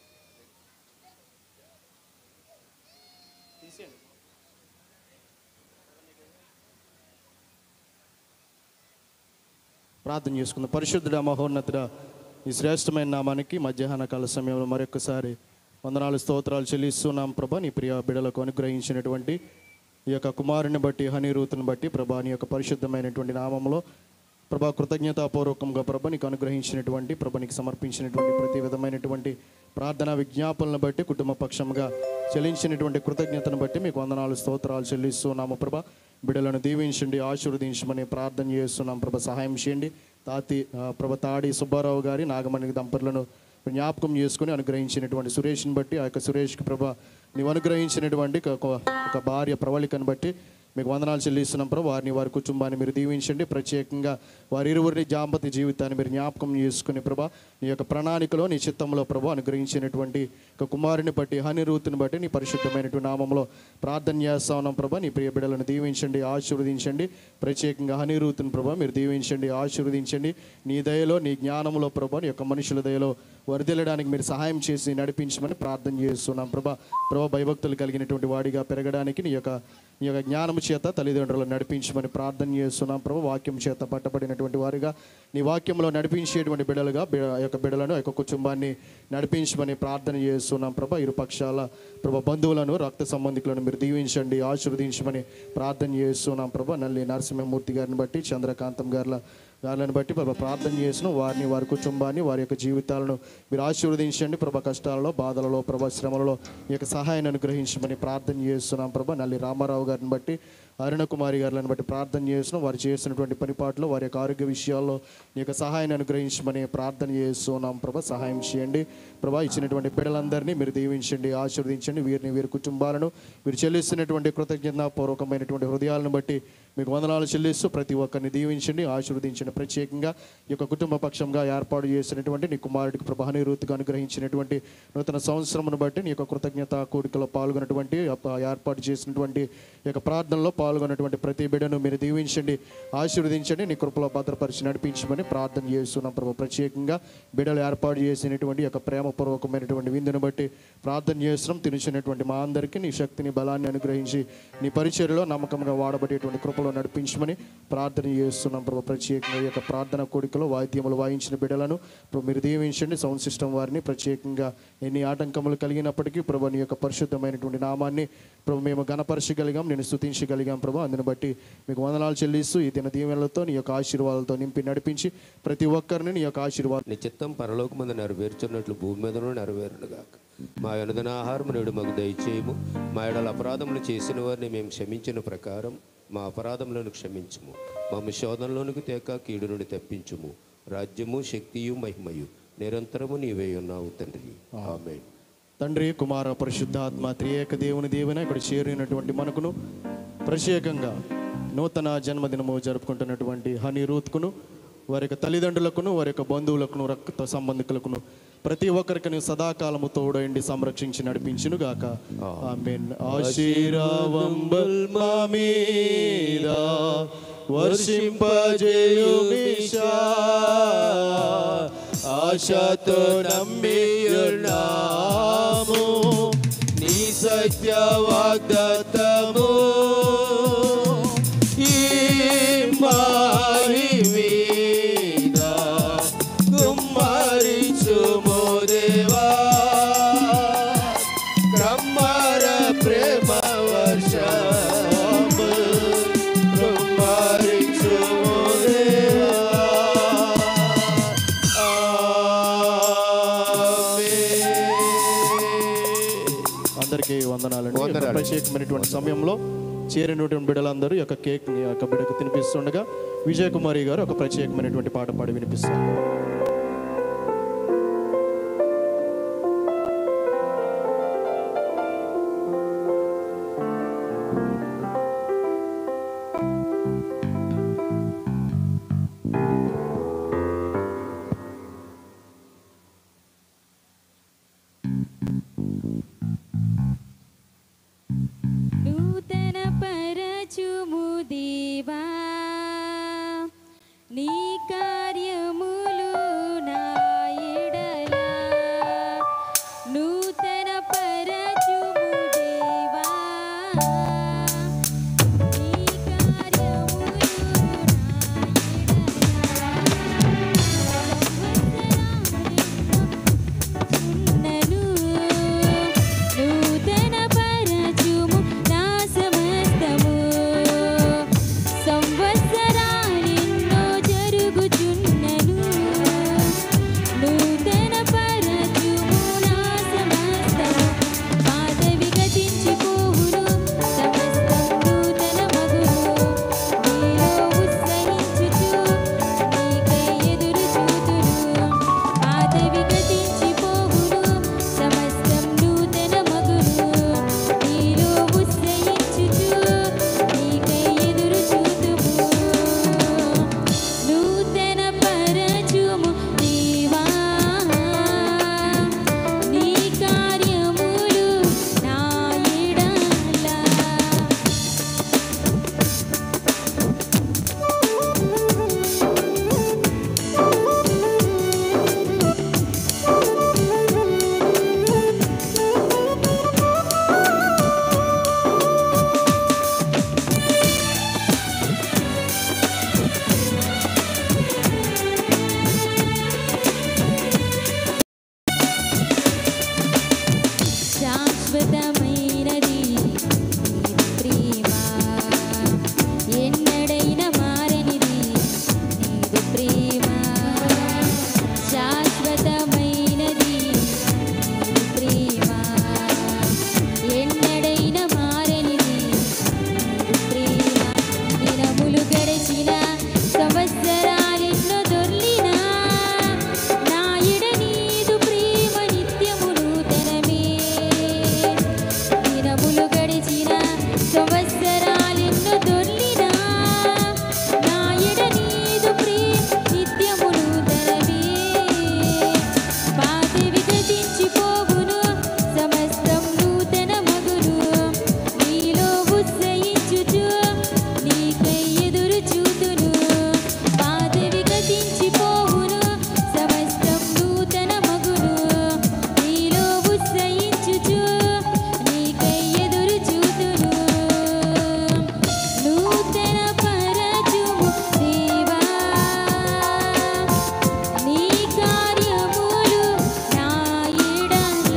ప్రార్థన చేసుకుందాం పరిశుద్ధుడ మహోన్నతుడ ఈ శ్రేష్టమైన నామానికి మధ్యాహ్న కాల సమయంలో మరొకసారి వందనాలు స్తోత్రాలు చెల్లిస్తున్నాం ప్రభా నీ ప్రియ బిడలకు అనుగ్రహించినటువంటి ఈ యొక్క కుమారుని బట్టి హనీరూతుని బట్టి ప్రభా నీ యొక్క పరిశుద్ధమైనటువంటి నామంలో ప్రభా కృతజ్ఞతాపూర్వకంగా ప్రభ నీకు అనుగ్రహించినటువంటి ప్రభ నీకు సమర్పించినటువంటి ప్రతి విధమైనటువంటి ప్రార్థనా విజ్ఞాపనలను బట్టి కుటుంబ పక్షంగా చెల్లించినటువంటి కృతజ్ఞతను బట్టి మీకు వందనాలు స్తోత్రాలు చెల్లిస్తున్నాము ప్రభ బిడలను దీవించండి ఆశీర్వదించమని ప్రార్థన చేస్తున్నాం ప్రభ సహాయం చేయండి తాతి ఆ, ప్రభ తాడి సుబ్బారావు గారి నాగమణి దంపతులను జ్ఞాపకం చేసుకుని అనుగ్రహించినటువంటి సురేష్ని బట్టి ఆ యొక్క సురేష్కి ప్రభ నీవు అనుగ్రహించినటువంటి ఒక ఒక భార్య ప్రవళికను బట్టి మీకు వందనాలు చెల్లిస్తున్నాం ప్రభు వారిని వారి కుటుంబాన్ని మీరు దీవించండి ప్రత్యేకంగా వారి ఇరువురిని జాంపతి జీవితాన్ని మీరు జ్ఞాపకం చేసుకుని ప్రభా నీ యొక్క ప్రణాళికలో నీ చిత్తంలో ప్రభు అనుగ్రహించినటువంటి ఒక కుమారుని బట్టి హనిరూతుని బట్టి నీ పరిశుద్ధమైనటువంటి నామంలో ప్రార్థన చేస్తా ఉన్నాం ప్రభా నీ ప్రియ బిడ్డలను దీవించండి ఆశీర్వదించండి ప్రత్యేకంగా హనిరూతుని ప్రభా మీరు దీవించండి ఆశీర్వదించండి నీ దయలో నీ జ్ఞానంలో ప్రభా నీ యొక్క మనుషుల దయలో వరదలడానికి మీరు సహాయం చేసి నడిపించమని ప్రార్థన చేస్తున్నాం ప్రభా ప్రభా భయభక్తులు కలిగినటువంటి వాడిగా పెరగడానికి నీ యొక్క నీ యొక్క జ్ఞానము చేత తల్లిదండ్రులను నడిపించమని ప్రార్థన చేస్తున్నాం ప్రభు వాక్యం చేత పట్టబడినటువంటి వారిగా నీ వాక్యంలో నడిపించేటువంటి బిడలుగా బి- ఆ యొక్క బిడలను ఆ యొక్క కుటుంబాన్ని నడిపించమని ప్రార్థన చేస్తున్నాం ప్రభా ఇరు పక్షాల ప్రభా బంధువులను రక్త సంబంధికులను మీరు దీవించండి ఆశీర్వదించమని ప్రార్థన చేస్తున్నాం ప్రభా నల్లి నరసింహమూర్తి గారిని బట్టి చంద్రకాంతం గారిల గారిని బట్టి ప్రభా ప్రార్థన చేసిన వారిని వారి కుటుంబాన్ని వారి యొక్క జీవితాలను మీరు ఆశీర్వదించండి ప్రభా కష్టాలలో బాధలలో ప్రభా శ్రమలలో ఈ యొక్క సహాయాన్ని అనుగ్రహించమని ప్రార్థన చేస్తున్నాం ప్రభా నల్లి రామారావు గారిని బట్టి అరుణ కుమారి గారిని బట్టి ప్రార్థన చేస్తున్నాం వారు చేసినటువంటి పనిపాట్లో వారి యొక్క ఆరోగ్య విషయాల్లో నీ యొక్క సహాయాన్ని అనుగ్రహించమని ప్రార్థన చేస్తున్నాం ప్రభా సహాయం చేయండి ప్రభా ఇచ్చినటువంటి బిడ్డలందరినీ మీరు దీవించండి ఆశీర్వదించండి వీరిని వీరి కుటుంబాలను మీరు చెల్లిస్తున్నటువంటి కృతజ్ఞతాపూర్వకమైనటువంటి హృదయాలను బట్టి మీకు వందనాలు చెల్లిస్తూ ప్రతి ఒక్కరిని దీవించండి ఆశీర్వదించండి ప్రత్యేకంగా ఈ యొక్క కుటుంబ పక్షంగా ఏర్పాటు చేసినటువంటి నీ కుమారుడికి ప్రభాని రూతుగా అనుగ్రహించినటువంటి నూతన సంవత్సరమును బట్టి నీ యొక్క కృతజ్ఞత కూడికలో పాల్గొన్నటువంటి అప్ప- ఏర్పాటు చేసినటువంటి ఈ యొక్క ప్రార్థనలో పాల్గొన్నటువంటి ప్రతి బిడ్డను మీరు దీవించండి ఆశీర్వదించండి నీ కృపలో భద్రపరిచి నడిపించమని ప్రార్థన చేస్తున్నాం ప్రభు ప్రత్యేకంగా బిడ్డలు ఏర్పాటు చేసినటువంటి ఈ యొక్క ప్రేమపూర్వకమైనటువంటి విందును బట్టి ప్రార్థన చేస్తున్నాం తినిచినటువంటి మా అందరికీ నీ శక్తిని బలాన్ని అనుగ్రహించి నీ పరిచర్యలో నమ్మకంగా వాడబడేటువంటి కృపలో నడిపించమని ప్రార్థన చేస్తున్నాం ప్రభు ప్రత్యేకంగా ఈ యొక్క ప్రార్థన కోడికలో వాయిద్యములు వాయించిన బిడ్డలను ప్రభు మీరు దీవించండి సౌండ్ సిస్టమ్ వారిని ప్రత్యేకంగా ఎన్ని ఆటంకములు కలిగినప్పటికీ ప్రభు నీ యొక్క పరిశుద్ధమైనటువంటి నామాన్ని ప్రభు మేము గణపరచగలిగాం నేను స్థుతించగలిగాం ప్రభు అందుని బట్టి మీకు వందనాలు చెల్లిస్తూ ఈ దిన దీవెనలతో నీ యొక్క ఆశీర్వాదాలతో నింపి నడిపించి ప్రతి ఒక్కరిని నీ యొక్క ఆశీర్వాదం నీ చిత్తం పరలోకమందు నెరవేర్చున్నట్లు భూమి మీదను నెరవేరునుగాక మా అనుదిన ఆహారం నేడు మాకు దయచేయము మా ఎడల అపరాధములు చేసిన వారిని మేము క్షమించిన ప్రకారం మా అపరాధములను క్షమించుము మమ్మ శోధనలోనికి తేక కీడు నుండి తప్పించుము రాజ్యము శక్తియు మహిమయు నిరంతరము నీవే ఉన్నావు తండ్రి ఆమె తండ్రి కుమార పరిశుద్ధాత్మ త్రియేక దేవుని దేవుని ఇక్కడ చేరినటువంటి మనకును ప్రత్యేకంగా నూతన జన్మదినము జరుపుకుంటున్నటువంటి హనీ రూత్కును వారి యొక్క తల్లిదండ్రులకును వారి యొక్క బంధువులకును రక్త సంబంధికులకును ప్రతి ఒక్కరికి నీ సదాకాలము తోడైండి సంరక్షించి నడిపించును గాక ఆమేన్ ఆశీర్వాదంబల్ మా మీద వర్షింపజేయుమిషా ఆశతో నమ్మియున్నాము నీ సత్య వాగ్దత్తము ఈ మారి మీద కుమ్మరించుము దేవా క్రమ్మర ప్రేమ వర్షము కుమ్మరించుము దేవా అందరికీ వందనాలండి ఈ యొక్క వందనాలు. ప్రత్యేకమైనటువంటి సమయంలో చేరినటువంటి బిడ్డలందరూ ఈ యొక్క కేక్ ని యొక్క బిడ్డకు తినిపిస్తుండగా విజయ్ కుమారి గారు ఒక ప్రత్యేకమైనటువంటి పాట పాడి వినిపిస్తారు నూతన పరచుము దేవా నీ కార్యములు గడిచిన సంవత్సరాలెన్నో దొర్లినా నా ఎడ నీదు ప్రేమ నిత్యము నూతనమే దినములు గడిచిన సంవత్సరాలెన్నో దొర్లినా నా ఎడ నీదు ప్రేమ నిత్యము నూతనమే పాతవి గతించిపోవును సమస్తం నూతన మగును నీలో ఉత్సహించుచు నీకై ఎదురు చూతును పాతవి గతించిపోవును సమస్తం నూతన మగును నీలో ఉత్సహించుచు నీకై ఎదురు చూతును నూతన పరచుము దేవా నీ కార్యములు నా ఎడల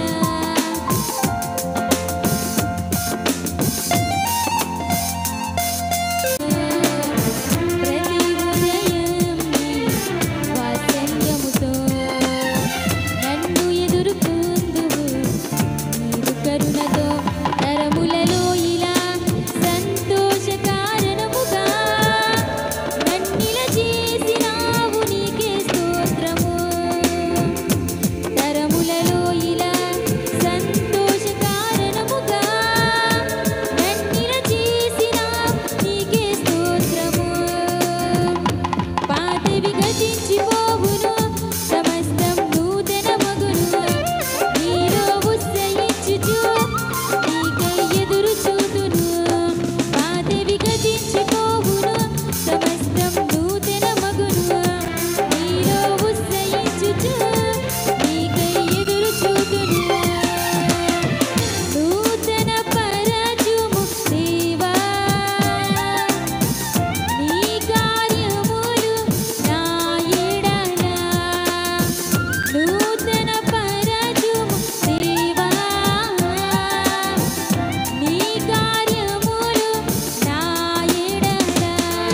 ప్రతి ఉదయం నీ వాత్సల్యముతో నన్ను ఎదుర్కొందువు నీవు కరుణతో తరములలో ఇలా సంతోష కారణముగా నన్నిల చేసినావు నీకే స్తోత్రము తరములలో ఇలా సంతోష కారణముగా నన్నిల చేసినావు నీకే స్తోత్రము పాతవి గతించిపోవును సమస్తం నూతన మగును నీలో ఉత్సహించుచు నీకై ఎదురు చూతును పాతవి గతించిపోవును సమస్తం నూతన మగును నీలో ఉత్సహించుచు నీకై ఎదురు చూతును నూతన పరచుము దేవా నీ కార్యములు నా ఎడల నూతన పరచుము దేవా నీ కార్యములు నా ఎడల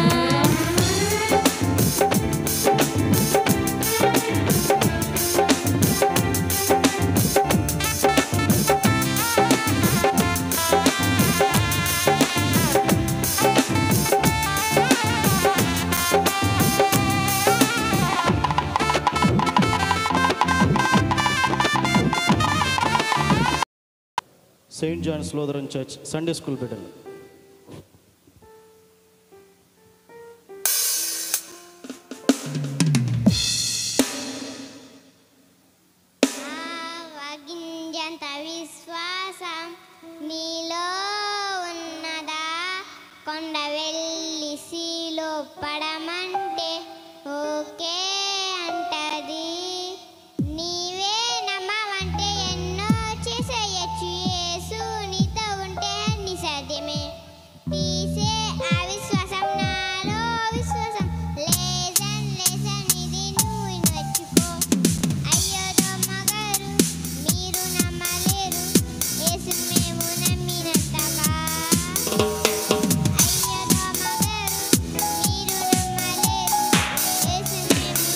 Saint John's Lutheran church Sunday school బిడ్డలు ఆవగింజంత విశ్వాసం నీలో ఉన్నదా కొండ వెళ్ళి సీలో పడమంటే ఓకే అంటది నీవే నమ్మవంటే ఎన్నో చేసేయచ్చు యేసు నీతో ఉంటే అన్ని సాధ్యమే తీసే ఆ విశ్వాసం నాలో విశ్వాసం లేసన్ లేసన్ ఇది నువ్వు మర్చిపో అయ్యో దొమ్మగారు మీరు నమ్మలేరు యేసు మేము నమ్మినంతగా అయ్యో దొమ్మగారు మీరు నమ్మలేరు యేసు మేము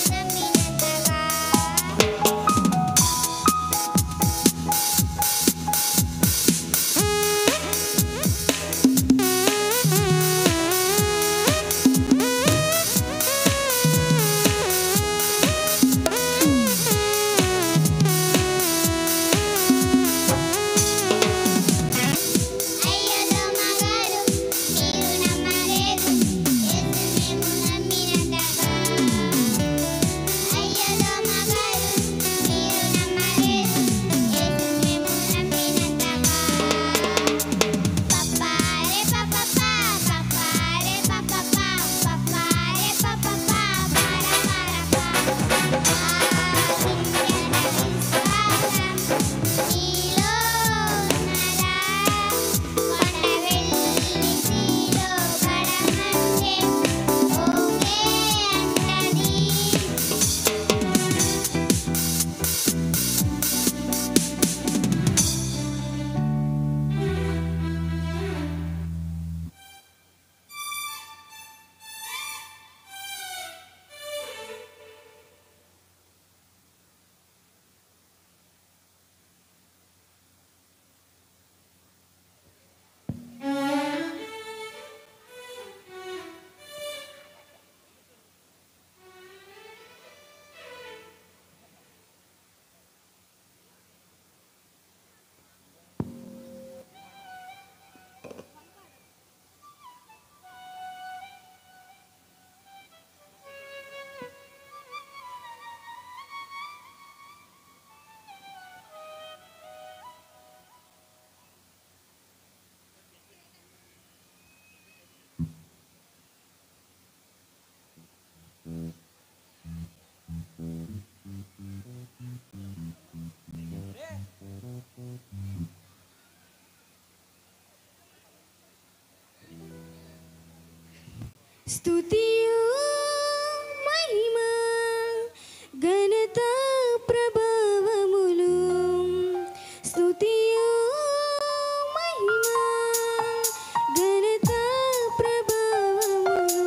స్తుతియు మహిమ ఘనత ప్రభావములు స్తుతియు మహిమ ఘనత ప్రభావములు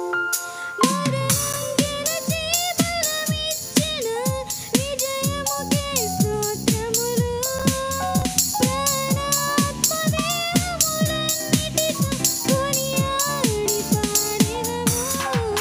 మరణం గెలిచి బలమిచ్చిన విజయముకే స్తోత్రములు ప్రాణాత్మ దేహములన్నిటితో కొనియాడి పాడెదము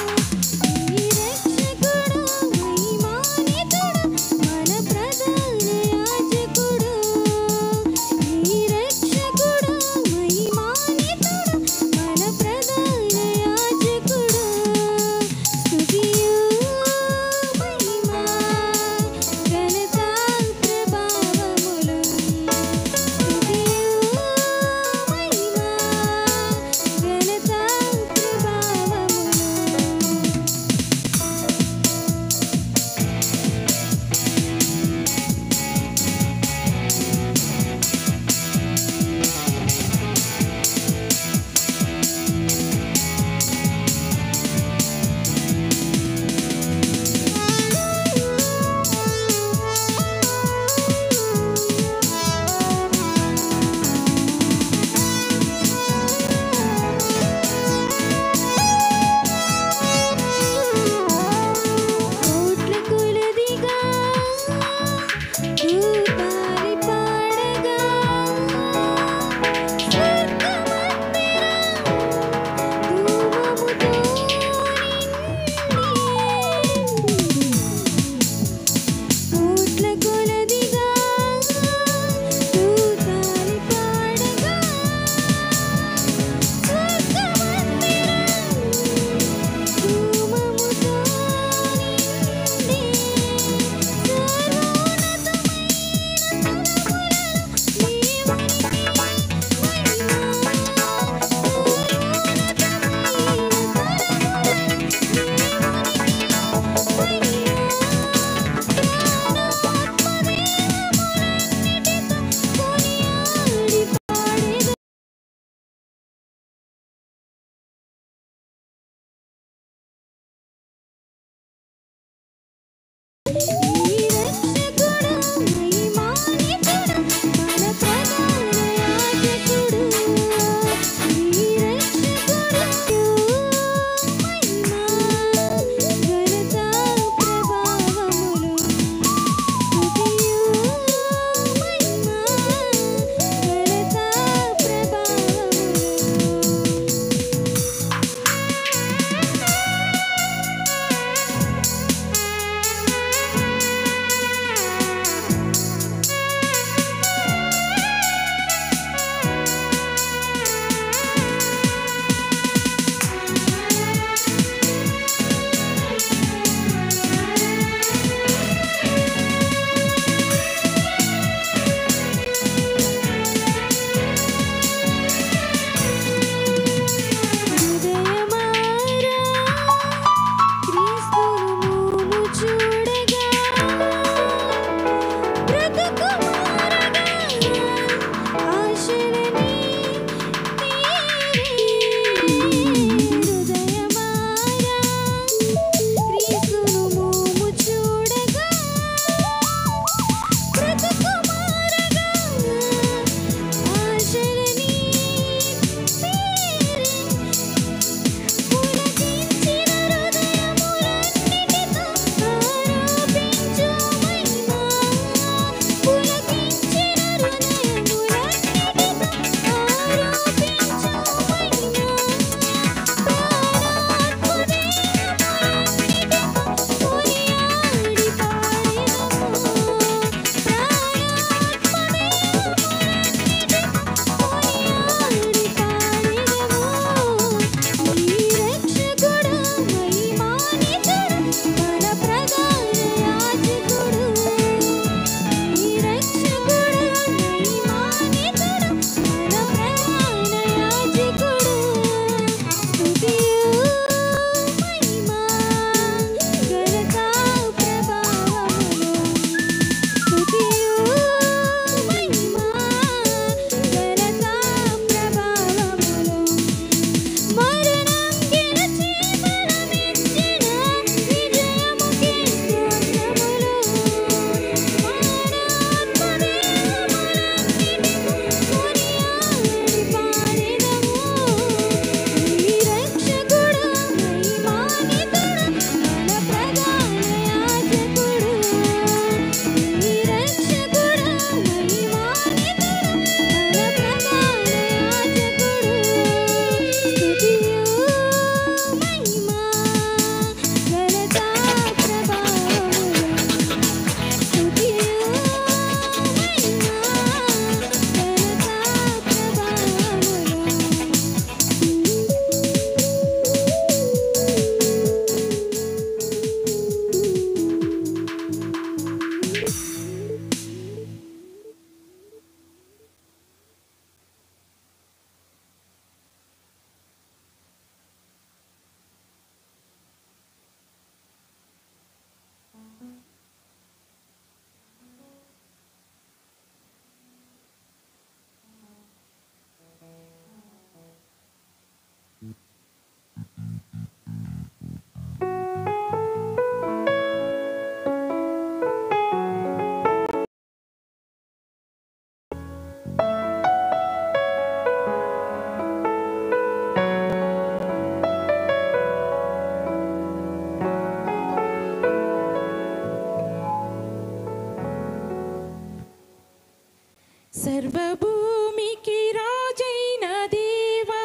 సర్వభూమికి రాజైన దేవా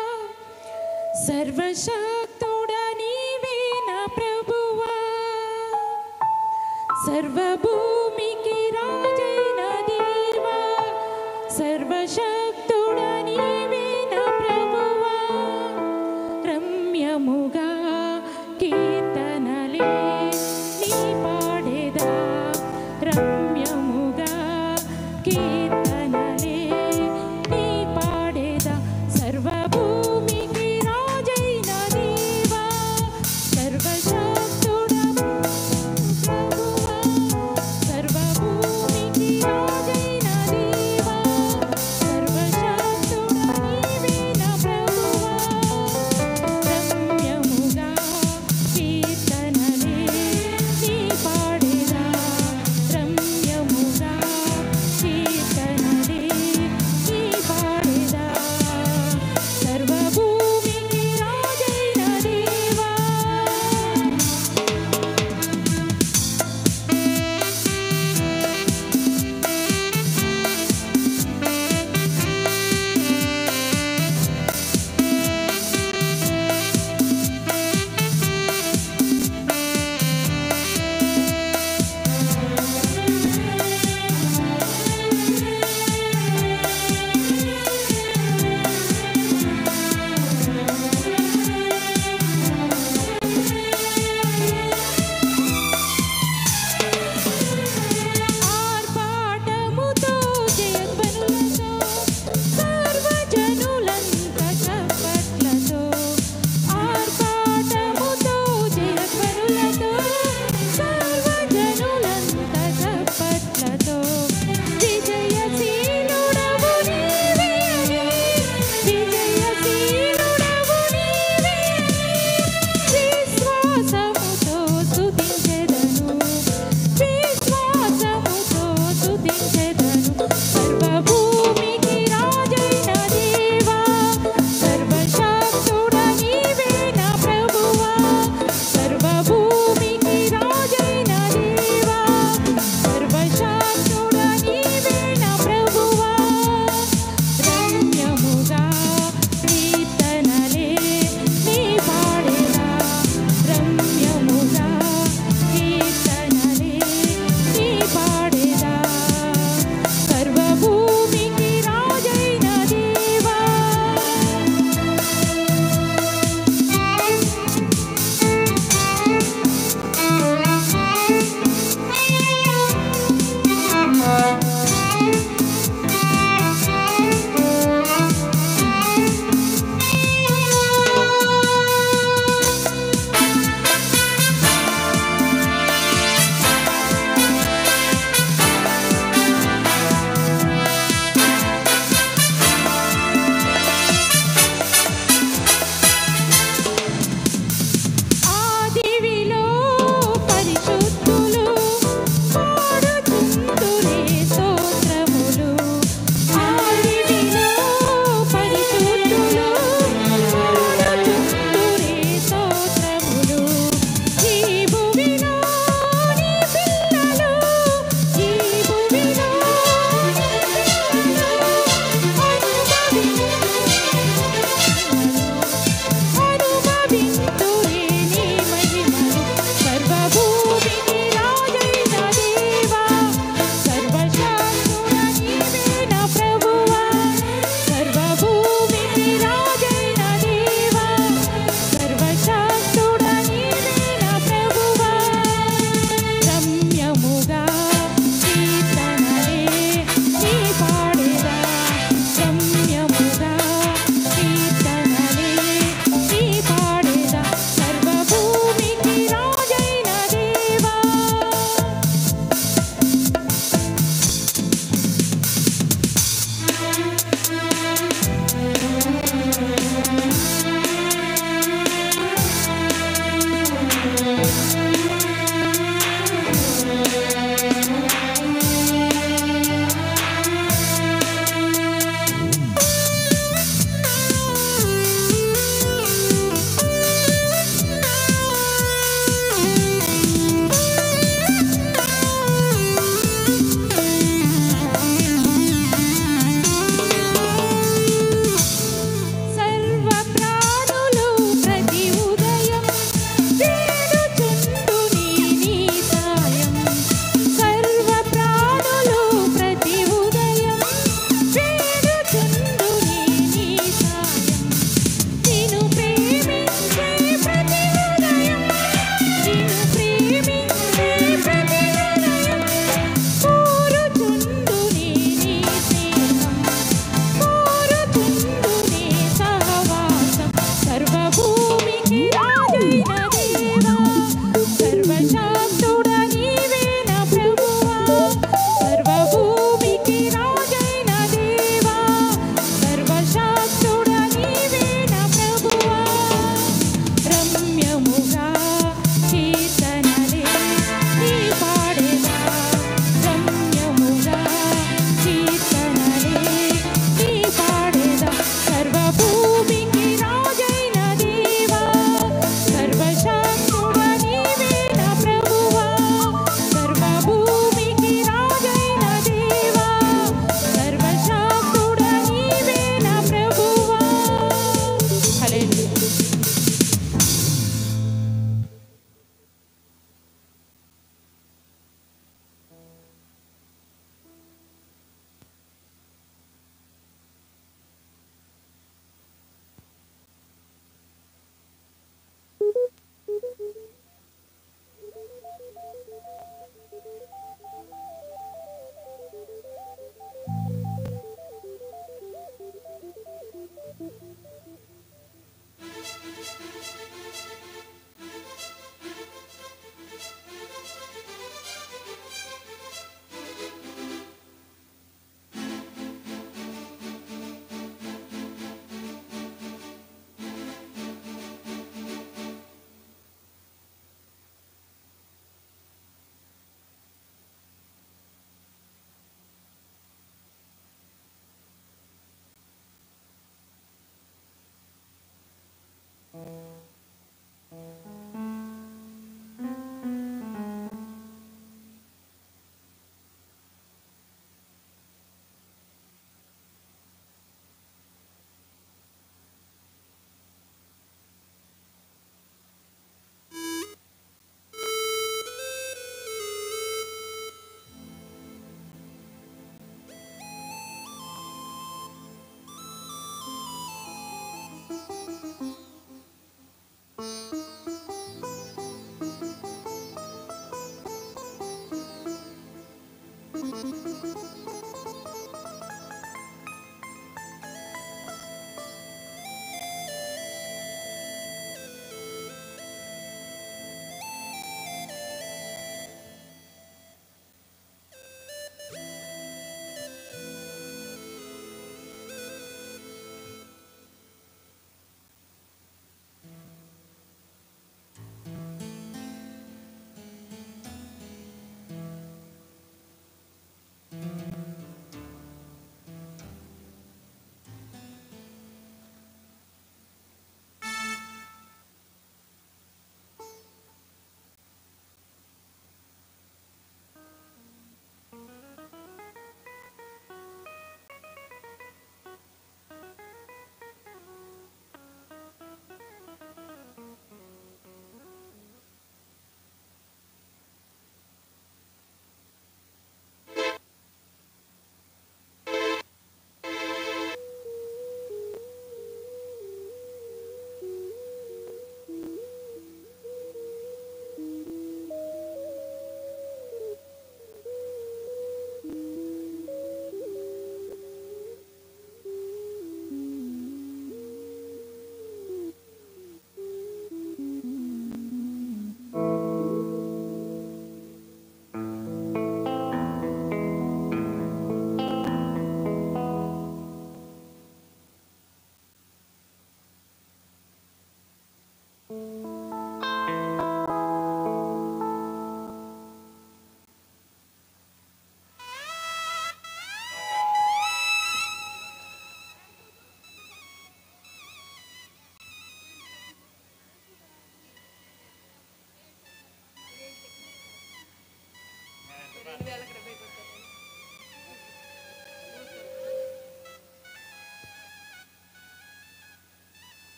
సర్వశక్తుడ నీవేన ప్రభువా సర్వభూమికి రాజైన దేవా సర్వశక్తుడ నీవేన ప్రభువా రమ్యముగా కీర్తనలే నీ పాడేదా రమ్యముగా కీర్తనలే నీ పాడేదా సర్వభూమికి రాజైన దేవా సర్వశక్తుడ ప్రభువా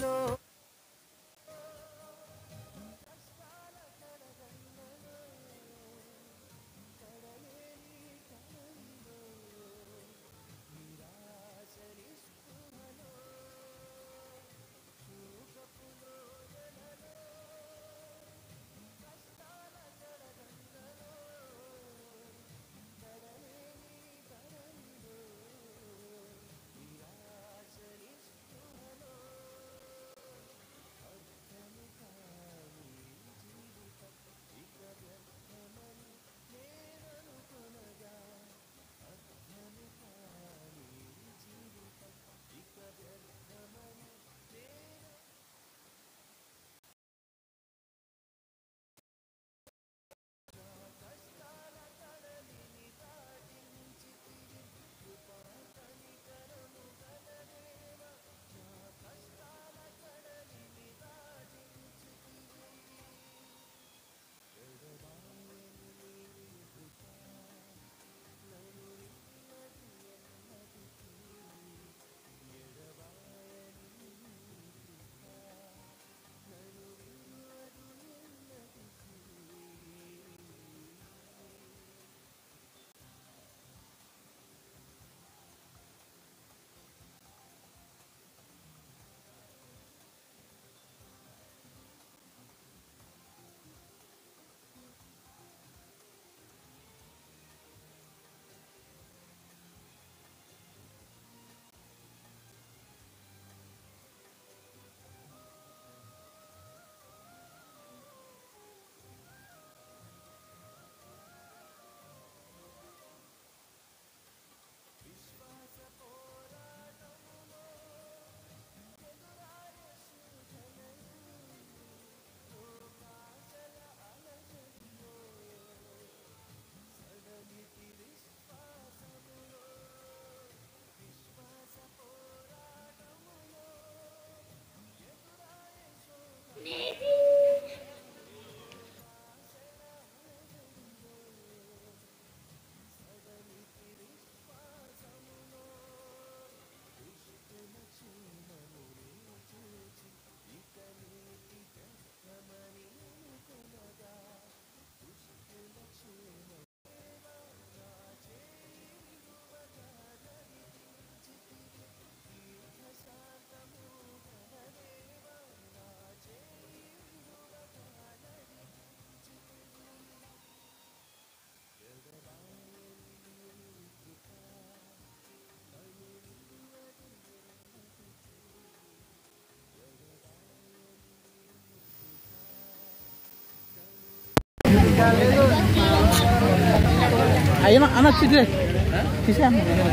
అయ్యా అన్న తీసే తీసే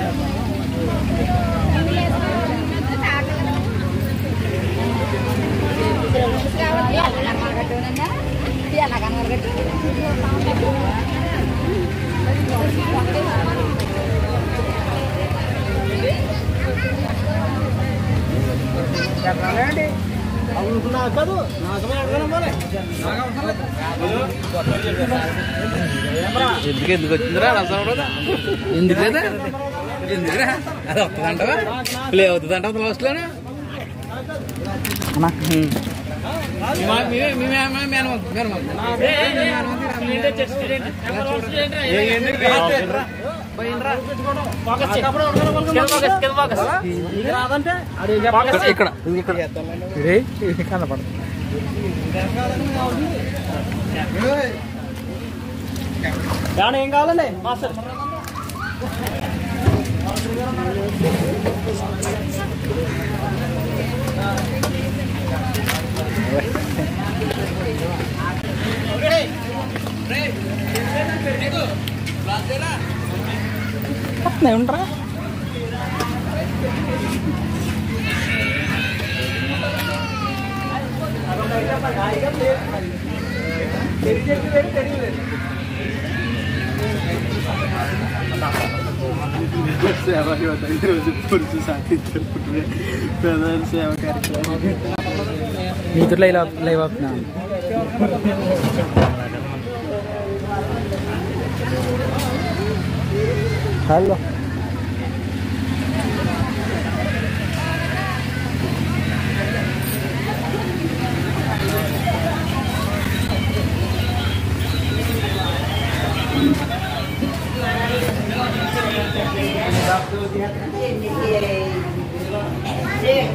కాదు ఎందుకు ఎందుకు వచ్చిందిరా రసం ఎందుకు లేదా ఎందుకురా అది వస్తుందంటవా ప్లే అవుతుందంట లాస్ట్ లోనే ఇక్కడ కనపడదు ఏం కావాలండి మాస్టర్ ఉండరా సేవ యువత ఈరోజు పురుషు సాధించారు ప్రధాన సేవ కార్యక్రమం మీతో లైవ్ లైవ్ అవుతున్నాను హలో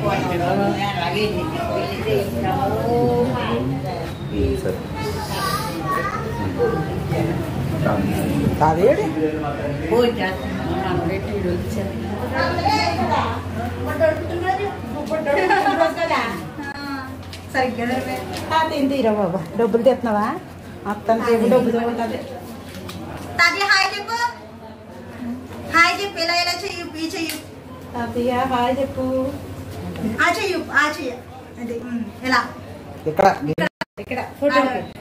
అదేడి తిందిరా బాబా డబ్బులు తెస్తున్నావా అత్తానికి డబ్బులు తగ్గుతుంది తాతయ్య హాయ్ చెప్పు హాయ్ చెప్పు ఇలా ఇలా చెయ్యి ఈ చెయ్యి తాతయ్య హాయ్ చెప్పు ఆ చెయ్యి ఆ చెయ్యి అది ఉమ్, ఇలా ఇక్కడ ఇక్కడ ఫోటో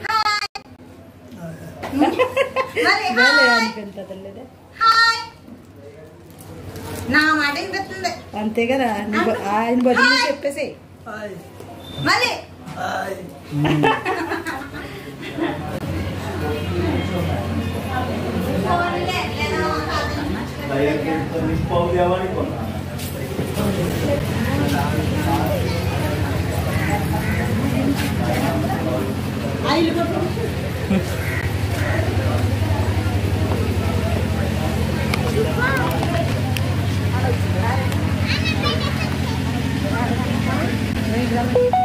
మరి హాయ్ హాయ్ నా మాట వినిపిస్తుంది అంతే కదా నీ బ- ఆయన బదులు చెప్పేసి మళ్ళీ Thank you.